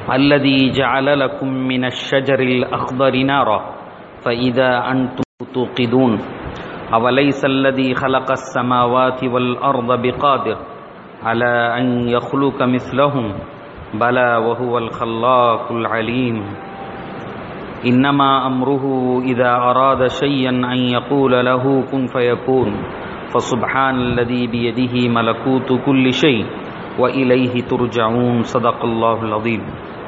الذي جعل لكم من الشجر الأخضر نارا فإذا أنتم توقدون أوليس الذي خلق السماوات والأرض بقادر على أن يخلق مثلهم بلى وهو الخلاق العليم إنما أمره إذا أراد شيئا أن يقول له كن فيكون فسبحان الذي بيده ملكوت كل شيء وإليه ترجعون صدق الله العظيم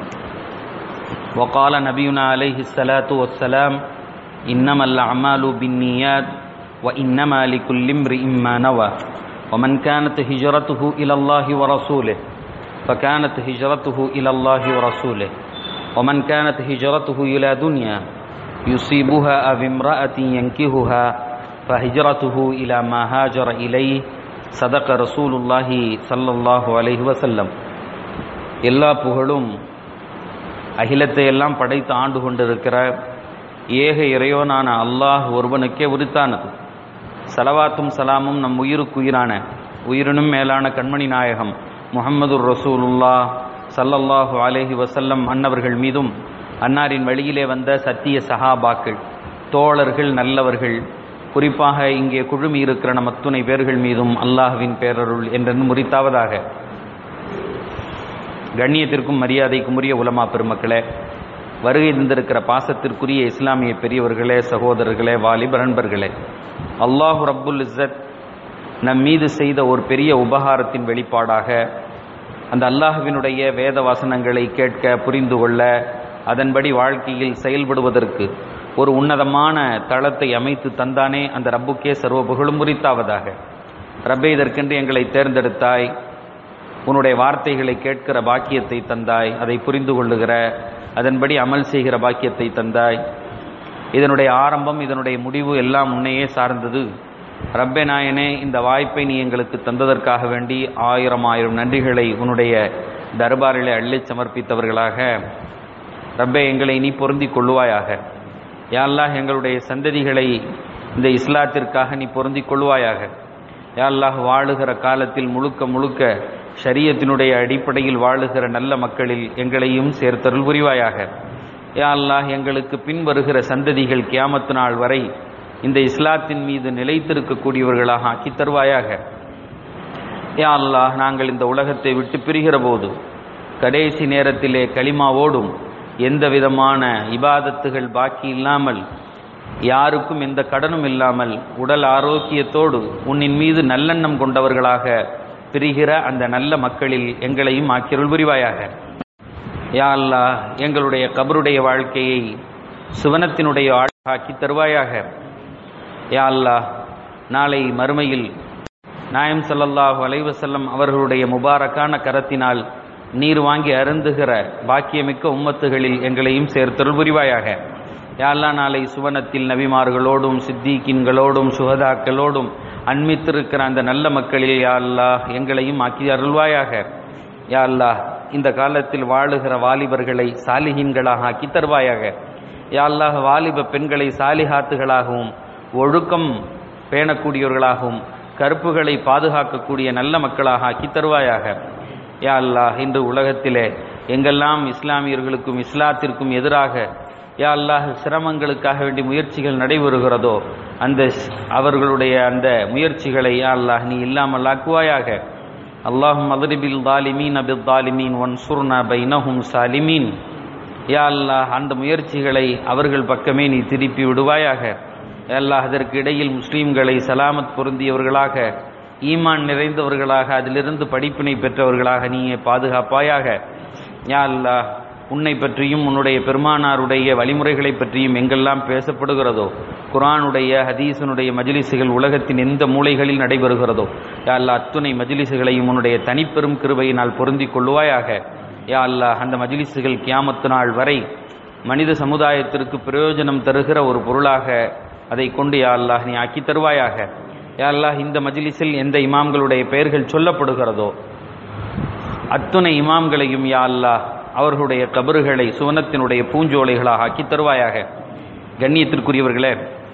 وقال نبينا عليه الصلاة والسلام إنما الأعمال بالنيات وإنما لكل امرئ ما نوى ومن كانت هجرته إلى الله ورسوله فكانت هجرته إلى الله ورسوله ومن كانت هجرته إلى دنيا يصيبها أو امرأة ينكهها فهجرته إلى ما هاجر إليه சதக ரசூலுல்லாஹி சல்லல்லாஹு அலைஹி வசல்லம் எல்லா புகழும் அகிலத்தை எல்லாம் படைத்து ஆண்டு கொண்டிருக்கிற ஏக இறைவனான அல்லாஹ் ஒருவனுக்கே உரித்தானது சலவாத்தும் சலாமும் நம் உயிருக்குயிரான உயிரினும் மேலான கண்மணி நாயகம் முகமது ரசூலுல்லா சல்லல்லாஹு அலேஹி வசல்லம் அன்னவர்கள் மீதும் அன்னாரின் வழியிலே வந்த சத்திய சஹாபாக்கள் தோழர்கள் நல்லவர்கள் குறிப்பாக இங்கே குழுமி இருக்கிற நம் அத்துணை பேர்கள் மீதும் அல்லாஹுவின் பேரருள் என்றென்னு முறித்தாவதாக கண்ணியத்திற்கும் மரியாதைக்கும் உரிய உலமா பெருமக்களே வருகை தந்திருக்கிற பாசத்திற்குரிய இஸ்லாமிய பெரியவர்களே சகோதரர்களே வாலிப நண்பர்களே அல்லாஹு ரப்புல் இஸ்ஸத் நம் மீது செய்த ஒரு பெரிய உபகாரத்தின் வெளிப்பாடாக அந்த அல்லாஹுவினுடைய வேத வசனங்களை கேட்க புரிந்து கொள்ள அதன்படி வாழ்க்கையில் செயல்படுவதற்கு ஒரு உன்னதமான தளத்தை அமைத்து தந்தானே அந்த ரப்புக்கே சர்வ புகழும் முறித்தாவதாக ரப்பே இதற்கென்று எங்களை தேர்ந்தெடுத்தாய் உன்னுடைய வார்த்தைகளை கேட்கிற பாக்கியத்தை தந்தாய் அதை புரிந்து கொள்ளுகிற அதன்படி அமல் செய்கிற பாக்கியத்தை தந்தாய் இதனுடைய ஆரம்பம் இதனுடைய முடிவு எல்லாம் உன்னையே சார்ந்தது ரப்பே நாயனே இந்த வாய்ப்பை நீ எங்களுக்கு தந்ததற்காக வேண்டி ஆயிரம் ஆயிரம் நன்றிகளை உன்னுடைய தர்பாரிலே அள்ளிச் சமர்ப்பித்தவர்களாக ரப்பே எங்களை நீ பொருந்திக் கொள்ளுவாயாக யாழ்லாஹ் எங்களுடைய சந்ததிகளை இந்த இஸ்லாத்திற்காக நீ பொருந்திக் கொள்வாயாக யாழ்லாஹ் வாழுகிற காலத்தில் முழுக்க முழுக்க ஷரியத்தினுடைய அடிப்படையில் வாழுகிற நல்ல மக்களில் எங்களையும் சேர்த்தருள் புரிவாயாக யா அல்லாஹ் எங்களுக்கு பின் வருகிற சந்ததிகள் கியாமத்து நாள் வரை இந்த இஸ்லாத்தின் மீது நிலைத்திருக்கக்கூடியவர்களாக ஆக்கி தருவாயாக யா அல்லாஹ் நாங்கள் இந்த உலகத்தை விட்டு பிரிகிற போது கடைசி நேரத்திலே களிமாவோடும் எந்த விதமான இபாதத்துகள் பாக்கி இல்லாமல் யாருக்கும் எந்த கடனும் இல்லாமல் உடல் ஆரோக்கியத்தோடு உன்னின் மீது நல்லெண்ணம் கொண்டவர்களாக பிரிகிற அந்த நல்ல மக்களில் எங்களையும் ஆக்கியருள் புரிவாயாக யா அல்லா எங்களுடைய கபருடைய வாழ்க்கையை சுவனத்தினுடைய ஆக்கி தருவாயாக யா அல்லா நாளை மறுமையில் நாயம் சல்லல்லாஹு அலைவசல்லம் அவர்களுடைய முபாரக்கான கரத்தினால் நீர் வாங்கி அருந்துகிற பாக்கியமிக்க உம்மத்துகளில் எங்களையும் சேர்த்தருள் புரிவாயாக யாழ்லா நாளை சுவனத்தில் நபிமார்களோடும் சித்திகின்களோடும் சுகதாக்களோடும் அன்மித்திருக்கிற அந்த நல்ல மக்களில் யா அல்லாஹ் எங்களையும் ஆக்கி அருள்வாயாக யா அல்லாஹ் இந்த காலத்தில் வாழுகிற வாலிபர்களை சாலிஹீன்களாக ஆக்கி தருவாயாக யா அல்லாஹ் வாலிப பெண்களை சாலிஹாத்துகளாகவும் ஒழுக்கம் பேணக்கூடியவர்களாகவும் கருப்புகளை பாதுகாக்கக்கூடிய நல்ல மக்களாக ஆக்கி தருவாயாக யா அல்லாஹ் இன்று உலகத்திலே எங்கெல்லாம் இஸ்லாமியர்களுக்கும் இஸ்லாத்திற்கும் எதிராக யா அல்லாஹ் சிரமங்களுக்காக வேண்டி முயற்சிகள் நடைபெறுகிறதோ அந்த அவர்களுடைய அந்த முயற்சிகளை யா அல்லாஹ் நீ இல்லாமல் ஆக்குவாயாக அல்லாஹும் மதுரிபில் தாலிமீன் அபில் தாலிமீன் ஒன் சுர்னா பைனஹும் சாலிமீன் யா அல்லாஹ் அந்த முயற்சிகளை அவர்கள் பக்கமே நீ திருப்பி விடுவாயாக அல்லாஹ் அதற்கு இடையில் முஸ்லீம்களை சலாமத் பொருந்தியவர்களாக ஈமான் நிறைந்தவர்களாக அதிலிருந்து படிப்பினை பெற்றவர்களாக நீயே பாதுகாப்பாயாக யா அல்லாஹ் உன்னை பற்றியும் உன்னுடைய பெருமானாருடைய வழிமுறைகளை பற்றியும் எங்கெல்லாம் பேசப்படுகிறதோ குரானுடைய ஹதீசனுடைய மஜிலிசுகள் உலகத்தின் எந்த மூலைகளில் நடைபெறுகிறதோ யா அல்லா அத்துணை மஜிலிசுகளையும் உன்னுடைய தனிப்பெரும் கிருபையினால் பொருந்திக் கொள்வாயாக யா அல்லா அந்த மஜிலிசுகள் கியாமத்து நாள் வரை மனித சமுதாயத்திற்கு பிரயோஜனம் தருகிற ஒரு பொருளாக அதை கொண்டு யா அல்லாஹ் நீ ஆக்கி தருவாயாக யா அல்லாஹ் இந்த மஜிலிஸில் எந்த இமாம்களுடைய பெயர்கள் சொல்லப்படுகிறதோ அத்துணை இமாம்களையும் யா அல்லாஹ் அவர்களுடைய கபறுகளை சுவனத்தினுடைய பூஞ்சோலைகளாக ஆக்கி தருவாயாக கண்ணியத்திற்குரியவர்களே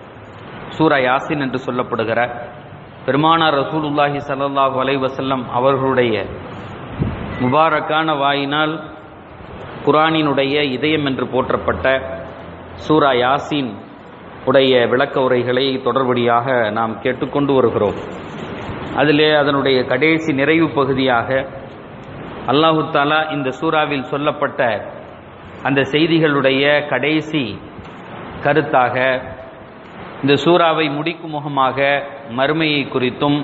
சூரா யாசின் என்று சொல்லப்படுகிற பெருமானார் ரசூலுல்லாஹி ஸல்லல்லாஹு அலைஹி வஸல்லம் அவர்களுடைய முபாரக்கான வாயினால் குரானினுடைய இதயம் என்று போற்றப்பட்ட சூரா யாசின் உடைய விளக்க உரைகளை தொடர்படியாக நாம் கேட்டுக்கொண்டு வருகிறோம் அதிலே அதனுடைய கடைசி நிறைவு பகுதியாக அல்லாஹு தாலா இந்த சூறாவில் சொல்லப்பட்ட அந்த செய்திகளுடைய கடைசி கருத்தாக இந்த சூறாவை முடிக்கும் முகமாக மறுமையை குறித்தும்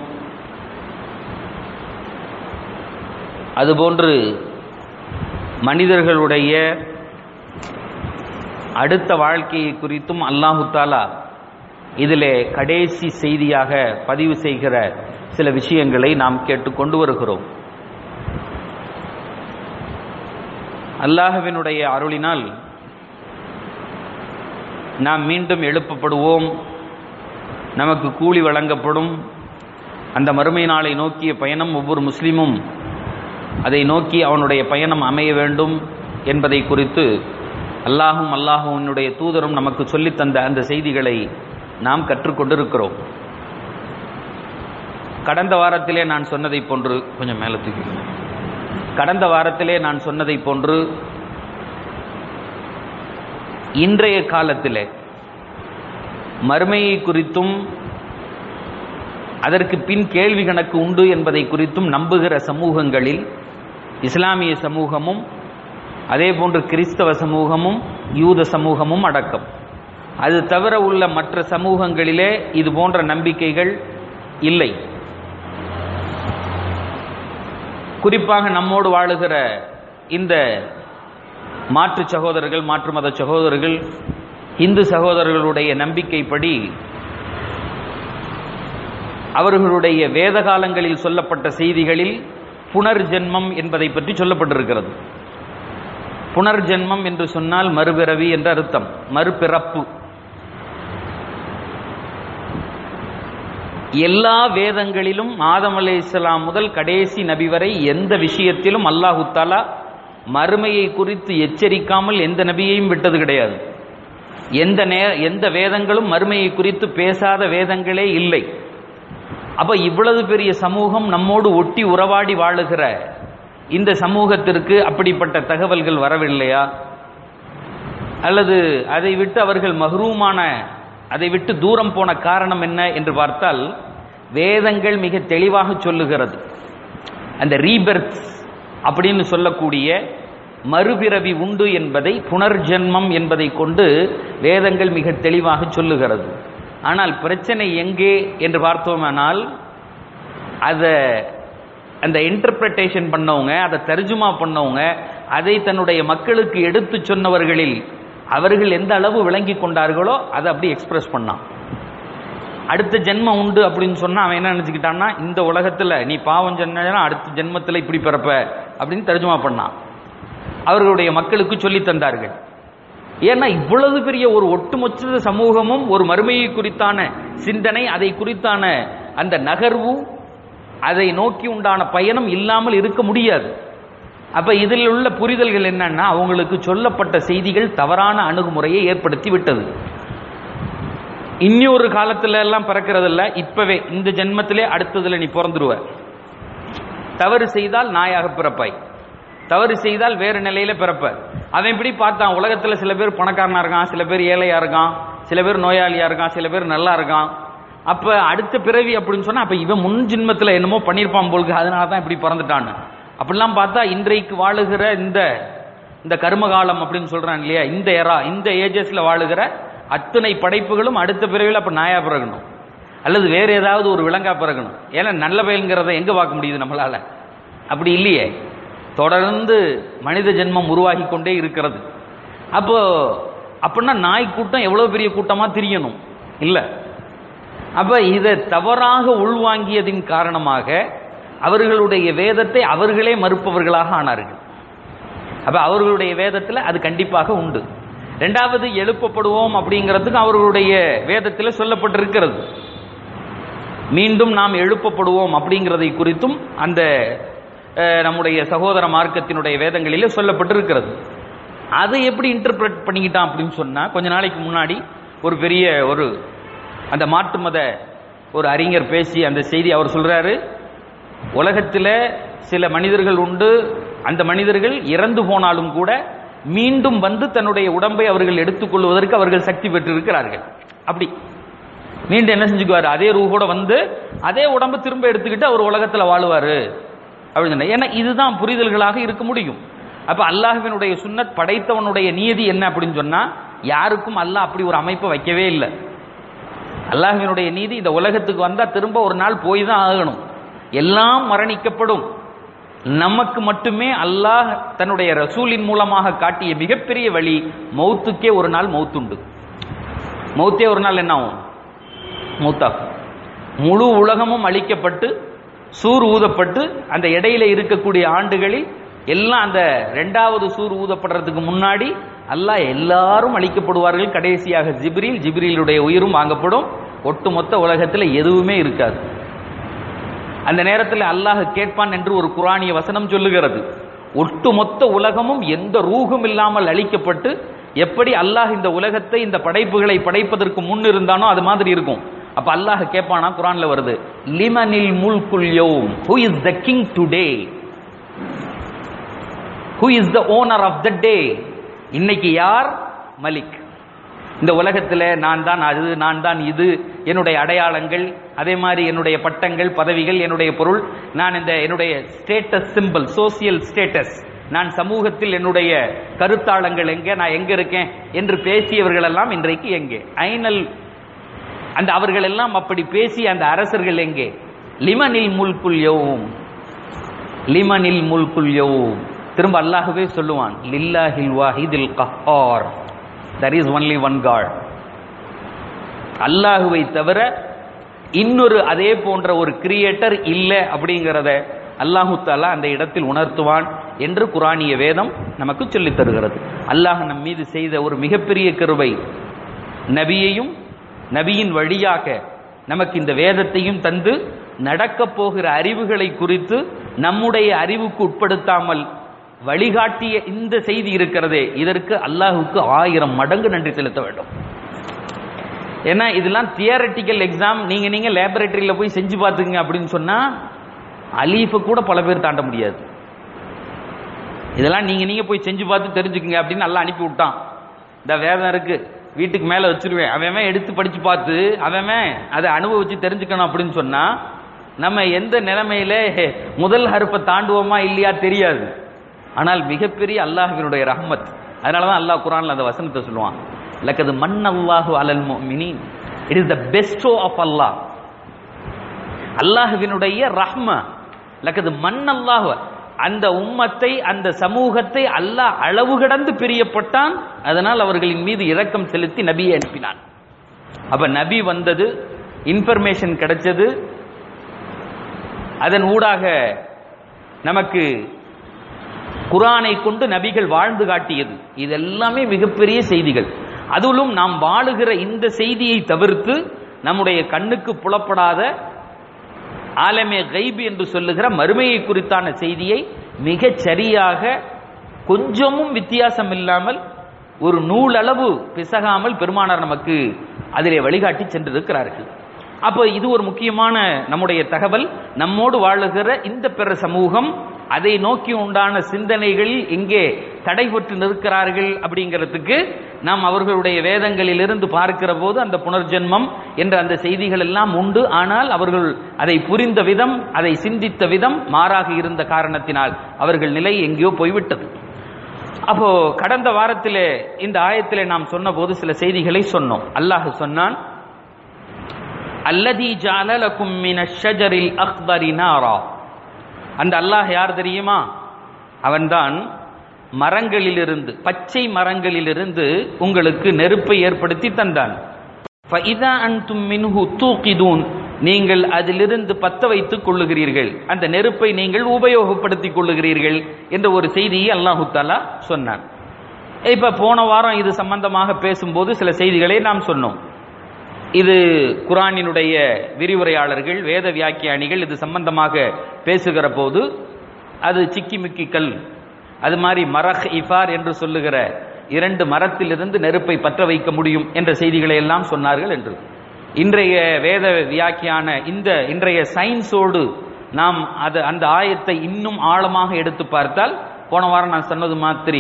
அதுபோன்று மனிதர்களுடைய அடுத்த வாழ்க்கையை குறித்தும் அல்லாஹு தாலா இதிலே கடைசி செய்தியாக பதிவு செய்கிற சில விஷயங்களை நாம் கேட்டுக்கொண்டு வருகிறோம் அல்லாஹுவினுடைய அருளினால் நாம் மீண்டும் எழுப்பப்படுவோம் நமக்கு கூலி வழங்கப்படும் அந்த மறுமை நாளை நோக்கிய பயணம் ஒவ்வொரு முஸ்லீமும் அதை நோக்கி அவனுடைய பயணம் அமைய வேண்டும் என்பதை குறித்து அல்லாஹும் அல்லாஹுவினுடைய தூதரும் நமக்கு சொல்லித் தந்த அந்த செய்திகளை நாம் கற்றுக்கொண்டிருக்கிறோம் கடந்த வாரத்திலே நான் சொன்னதை போன்று கொஞ்சம் மேலே தூக்கி கடந்த வாரத்திலே நான் சொன்னதை போன்று இன்றைய காலத்திலே மறுமையை குறித்தும் அதற்கு பின் கேள்வி கணக்கு உண்டு என்பதை குறித்தும் நம்புகிற சமூகங்களில் இஸ்லாமிய சமூகமும் அதே போன்று கிறிஸ்தவ சமூகமும் யூத சமூகமும் அடக்கம் அது தவிர உள்ள மற்ற சமூகங்களிலே இது போன்ற நம்பிக்கைகள் இல்லை குறிப்பாக நம்மோடு வாழுகிற இந்த மாற்று சகோதரர்கள் மாற்று மத சகோதரர்கள் இந்து சகோதரர்களுடைய நம்பிக்கைப்படி அவர்களுடைய வேத காலங்களில் சொல்லப்பட்ட செய்திகளில் புனர்ஜென்மம் என்பதை பற்றி சொல்லப்பட்டிருக்கிறது புனர்ஜென்மம் என்று சொன்னால் மறுபிறவி என்ற அர்த்தம் மறுபிறப்பு எல்லா வேதங்களிலும் ஆதம் அலை இஸ்லாம் முதல் கடைசி நபி வரை எந்த விஷயத்திலும் அல்லாஹு தாலா மறுமையை குறித்து எச்சரிக்காமல் எந்த நபியையும் விட்டது கிடையாது எந்த நே எந்த வேதங்களும் மறுமையை குறித்து பேசாத வேதங்களே இல்லை அப்ப இவ்வளவு பெரிய சமூகம் நம்மோடு ஒட்டி உறவாடி வாழுகிற இந்த சமூகத்திற்கு அப்படிப்பட்ட தகவல்கள் வரவில்லையா அல்லது அதை விட்டு அவர்கள் மஹ்ரூமான அதை விட்டு தூரம் போன காரணம் என்ன என்று பார்த்தால் வேதங்கள் மிக தெளிவாக சொல்லுகிறது அந்த ரீபெர்த் அப்படின்னு சொல்லக்கூடிய மறுபிறவி உண்டு என்பதை புனர்ஜென்மம் என்பதை கொண்டு வேதங்கள் மிக தெளிவாக சொல்லுகிறது ஆனால் பிரச்சனை எங்கே என்று பார்த்தோமானால் அதை அந்த இன்டர்பிரட்டேஷன் பண்ணவங்க அதை தர்ஜுமா பண்ணவங்க அதை தன்னுடைய மக்களுக்கு எடுத்து சொன்னவர்களில் அவர்கள் எந்த அளவு விளங்கி கொண்டார்களோ அதை அப்படி எக்ஸ்பிரஸ் பண்ணான் அடுத்த ஜென்மம் உண்டு அப்படின்னு சொன்னா அவன் என்ன நினைச்சுக்கிட்டான்னா இந்த உலகத்துல நீ பாவம் சொன்னா அடுத்த ஜென்மத்தில் இப்படி பிறப்ப அப்படின்னு தர்ஜுமா பண்ணான் அவர்களுடைய மக்களுக்கு சொல்லி தந்தார்கள் ஏன்னா இவ்வளவு பெரிய ஒரு ஒட்டுமொத்த சமூகமும் ஒரு மறுமையை குறித்தான சிந்தனை அதை குறித்தான அந்த நகர்வு அதை நோக்கி உண்டான பயணம் இல்லாமல் இருக்க முடியாது அப்ப இதில் உள்ள புரிதல்கள் என்னன்னா அவங்களுக்கு சொல்லப்பட்ட செய்திகள் தவறான அணுகுமுறையை ஏற்படுத்தி விட்டது இன்னொரு காலத்துல எல்லாம் பிறக்கிறதில்ல இப்பவே இந்த ஜென்மத்திலே அடுத்ததுல நீ பிறந்துருவ தவறு செய்தால் நாயாக பிறப்பாய் தவறு செய்தால் வேறு நிலையில பிறப்ப அவன் இப்படி பார்த்தான் உலகத்துல சில பேர் பணக்காரனா இருக்கான் சில பேர் ஏழையா இருக்கான் சில பேர் நோயாளியா இருக்கான் சில பேர் நல்லா இருக்கான் அப்ப அடுத்த பிறவி அப்படின்னு சொன்னா அப்ப இவன் முன் ஜென்மத்துல என்னமோ பண்ணிருப்பான் போலுக்கு அதனால தான் இப்படி பிறந்துட்டான்னு அப்படிலாம் பார்த்தா இன்றைக்கு வாழுகிற இந்த இந்த கர்மகாலம் அப்படின்னு சொல்றான் இல்லையா இந்த எரா இந்த ஏஜஸ்ல வாழுகிற அத்தனை படைப்புகளும் அடுத்த பிறவியில் அப்ப நாயா பிறகணும் அல்லது வேற ஏதாவது ஒரு விலங்கா பிறகணும் ஏன்னா நல்ல பயங்கிறத எங்க பார்க்க முடியுது நம்மளால அப்படி இல்லையே தொடர்ந்து மனித ஜென்மம் உருவாகி கொண்டே இருக்கிறது அப்போ அப்படின்னா நாய் கூட்டம் எவ்வளவு பெரிய கூட்டமா திரியணும் இல்ல அப்ப இதை தவறாக உள்வாங்கியதின் காரணமாக அவர்களுடைய வேதத்தை அவர்களே மறுப்பவர்களாக ஆனார்கள் அப்ப அவர்களுடைய வேதத்தில் அது கண்டிப்பாக உண்டு ரெண்டாவது எழுப்பப்படுவோம் அப்படிங்கிறதுக்கு அவர்களுடைய வேதத்தில் சொல்லப்பட்டிருக்கிறது மீண்டும் நாம் எழுப்பப்படுவோம் அப்படிங்கிறதை குறித்தும் அந்த அஹ், நம்முடைய சகோதர மார்க்கத்தினுடைய வேதங்களிலே சொல்லப்பட்டிருக்கிறது அதை எப்படி இன்டர்பிரட் பண்ணிக்கிட்டான் அப்படின்னு சொன்னா கொஞ்ச நாளைக்கு முன்னாடி ஒரு பெரிய ஒரு அந்த மாட்டு மத ஒரு அறிஞர் பேசி அந்த செய்தி அவர் சொல்றாரு உலகத்தில் சில மனிதர்கள் உண்டு அந்த மனிதர்கள் இறந்து போனாலும் கூட மீண்டும் வந்து தன்னுடைய உடம்பை அவர்கள் எடுத்துக்கொள்வதற்கு அவர்கள் சக்தி பெற்றிருக்கிறார்கள் அப்படி மீண்டும் என்ன செஞ்சுக்குவாரு அதே ரூஹோட வந்து அதே உடம்பு திரும்ப எடுத்துக்கிட்டு அவர் உலகத்துல வாழுவாரு அப்படின்னு சொன்னார். ஏன்னா இதுதான் புரிதல்களாக இருக்க முடியும் அப்ப அல்லாஹ்வினுடைய சுன்னத் படைத்தவனுடைய நியதி என்ன அப்படின்னு சொன்னா யாருக்கும் அல்லாஹ் அப்படி ஒரு அமைப்பை வைக்கவே இல்லை அல்லாஹ்வினுடைய நீதி இந்த உலகத்துக்கு வந்தா திரும்ப ஒரு நாள் போய் தான் ஆகணும் எல்லாம் மரணிக்கப்படும் நமக்கு மட்டுமே அல்லாஹ் தன்னுடைய ரசூலின் மூலமாக காட்டிய மிகப்பெரிய வழி மௌத்துக்கே ஒரு நாள் மௌத்துண்டு மௌத்தே ஒரு நாள் என்ன ஆகும் மௌத்தாகும் முழு உலகமும் அழிக்கப்பட்டு சூர் ஊதப்பட்டு அந்த இடையில இருக்கக்கூடிய ஆண்டுகளில் எல்லாம் அந்த ரெண்டாவது சூர் ஊதப்படுறதுக்கு முன்னாடி அல்லாஹ் எல்லாரும் அழிக்கப்படுவார்கள் கடைசியாக ஜிப்ரீல் ஜிப்ரீலுடைய உயிரும் வாங்கப்படும் ஒட்டுமொத்த உலகத்தில் எதுவுமே இருக்காது அந்த நேரத்தில் அல்லாஹ் கேட்பான் என்று ஒரு குரானிய வசனம் சொல்லுகிறது ஒட்டுமொத்த உலகமும் எந்த ரூகும் இல்லாமல் அழிக்கப்பட்டு எப்படி அல்லாஹ் இந்த உலகத்தை இந்த படைப்புகளை படைப்பதற்கு முன் இருந்தானோ அது மாதிரி இருக்கும் அப்ப அல்லாஹ் கேட்பானா குரான்ல வருது லிமனில் முல்குல் யௌம் who is the king today who is the owner of the day இன்னைக்கு யார் மலிக் இந்த உலகத்தில் நான் தான் அது நான் தான் இது என்னுடைய அடையாளங்கள் அதே மாதிரி என்னுடைய பட்டங்கள் பதவிகள் என்னுடைய பொருள் நான் இந்த என்னுடைய ஸ்டேட்டஸ் சிம்பிள் சோசியல் ஸ்டேட்டஸ் நான் சமூகத்தில் என்னுடைய கருத்தாளங்கள் எங்கே நான் எங்க இருக்கேன் என்று பேசியவர்கள் எல்லாம் இன்றைக்கு எங்கே ஐனல் அந்த அவர்கள் எல்லாம் அப்படி பேசிய அந்த அரசர்கள் எங்கே லிமனில் முல்குல் யௌம் லிமனில் முல்குல் யௌம் திரும்ப அல்லாஹ்வே சொல்லுவான் லில்லாஹில் வாஹிதில் கஹார் there is only one god அல்லாஹுவை தவிர இன்னொரு அதே போன்ற ஒரு கிரியேட்டர் இல்லை அப்படிங்கிறத அல்லாஹு தாலா அந்த இடத்தில் உணர்த்துவான் என்று குரானிய வேதம் நமக்கு சொல்லித் தருகிறது அல்லாஹ் நம் மீது செய்த ஒரு மிகப்பெரிய கிருபை நபியையும் நபியின் வழியாக நமக்கு இந்த வேதத்தையும் தந்து நடக்கப் போகிற அறிவுகளை குறித்து நம்முடைய அறிவுக்கு உட்படுத்தாமல் வழிகாட்டிய இந்த செய்தி இருக்கிறதே இதற்கு அல்லாஹுக்கு ஆயிரம் மடங்கு நன்றி செலுத்த வேண்டும் ஏன்னா இதெல்லாம் தியரட்டிக்கல் எக்ஸாம் நீங்க நீங்க லேபரேட்டரியில போய் செஞ்சு பார்த்துங்க அப்படின்னு சொன்னா அலீஃபை கூட பல பேர் தாண்ட முடியாது இதெல்லாம் நீங்க நீங்க போய் செஞ்சு பார்த்து தெரிஞ்சுக்குங்க அப்படின்னு நல்லா அனுப்பி விட்டான் இந்த வேதம் இருக்கு வீட்டுக்கு மேல வச்சிருவேன் அவன் எடுத்து படிச்சு பார்த்து அவன் அதை அனுபவிச்சு தெரிஞ்சுக்கணும் அப்படின்னு சொன்னா நம்ம எந்த நிலைமையில முதல் ஹருப்பை தாண்டுவோமா இல்லையா தெரியாது ஆனால் மிகப்பெரிய அல்லாஹ்வினுடைய ரஹ்மத் அதனாலதான் அல்லாஹ் குரான்ல அந்த வசனத்தை சொல்லுவான் லக்கது மன் அல்லாஹு அலல் முஃமினீன் it is the bestow of Allah அல்லாஹ்வினுடைய ரஹ்ம லக்கது மன் அல்லாஹு அந்த உம்மத்தை அந்த சமூகத்தை அல்லாஹ் அளவு கடந்து பிரியப்பட்டான் அதனால் அவர்களின் மீது இரக்கம் செலுத்தி நபியை அனுப்பினான் அப்ப நபி வந்தது இன்ஃபர்மேஷன் கிடைச்சது அதன் ஊடாக நமக்கு குரானை கொண்டு நபிகள் வாழ்ந்து காட்டியது இது எல்லாமே மிகப்பெரிய செய்திகள் அதிலும் நாம் வாழுகிற இந்த செய்தியை தவிர்த்து நம்முடைய கண்ணுக்கு புலப்படாத ஆலமே கைபு என்று சொல்லுகிற மறுமையை குறித்தான செய்தியை மிகச் சரியாக கொஞ்சமும் வித்தியாசம் இல்லாமல் ஒரு நூலளவு பிசகாமல் பெருமானார் நமக்கு அதிலே வழிகாட்டி சென்றிருக்கிறார்கள் அப்போ இது ஒரு முக்கியமான நம்முடைய தகவல் நம்மோடு வாழுகிற இந்த பிற சமூகம் அதை நோக்கி உண்டான சிந்தனைகளில் எங்கே தடைபட்டு நிற்கிறார்கள் அப்படிங்கிறதுக்கு நாம் அவர்களுடைய வேதங்களிலிருந்து பார்க்கிற போது அந்த புனர்ஜென்மம் என்ற அந்த செய்திகள் எல்லாம் உண்டு ஆனால் அவர்கள் அதை புரிந்த விதம் அதை சிந்தித்த விதம் மாறாக இருந்த காரணத்தினால் அவர்கள் நிலை எங்கேயோ போய்விட்டது அப்போ கடந்த வாரத்திலே இந்த ஆயத்திலே நாம் சொன்னபோது சில செய்திகளை சொன்னோம் அல்லாஹ் சொன்னான் அல்லதி ஜாலலக்கும் மின ஷஜரில் அக்பரி நாரா அந்த அல்லாஹ் யார் தெரியுமா அவன்தான் மரங்களிலிருந்து பச்சை மரங்களிலிருந்து உங்களுக்கு நெருப்பை ஏற்படுத்தி தந்தான் ஃபஇதா அன்தும் மின்ஹு தூக்கிதூன் நீங்கள் அதிலிருந்து பத்த வைத்துக் கொள்ளுகிறீர்கள் அந்த நெருப்பை நீங்கள் உபயோகப்படுத்திக் கொள்ளுகிறீர்கள் என்ற ஒரு செய்தியை அல்லாஹு தாலா சொன்னான் இப்ப போன வாரம் இது சம்பந்தமாக பேசும்போது சில செய்திகளை நாம் சொன்னோம் இது குரானினுடைய விரிவுரையாளர்கள் வேத வியாக்கியானிகள் இது சம்பந்தமாக பேசுகிற போது அது சிக்கிமிக்கி கல் அது மாதிரி மரஹ் இஃபார் என்று சொல்லுகிற இரண்டு மரத்திலிருந்து நெருப்பை பற்ற வைக்க முடியும் என்ற செய்திகளை எல்லாம் சொன்னார்கள் என்று இன்றைய வேத வியாக்கியான இந்த இன்றைய சயின்ஸோடு நாம் அது அந்த ஆயத்தை இன்னும் ஆழமாக எடுத்து பார்த்தால் போன வாரம் நான் சொன்னது மாதிரி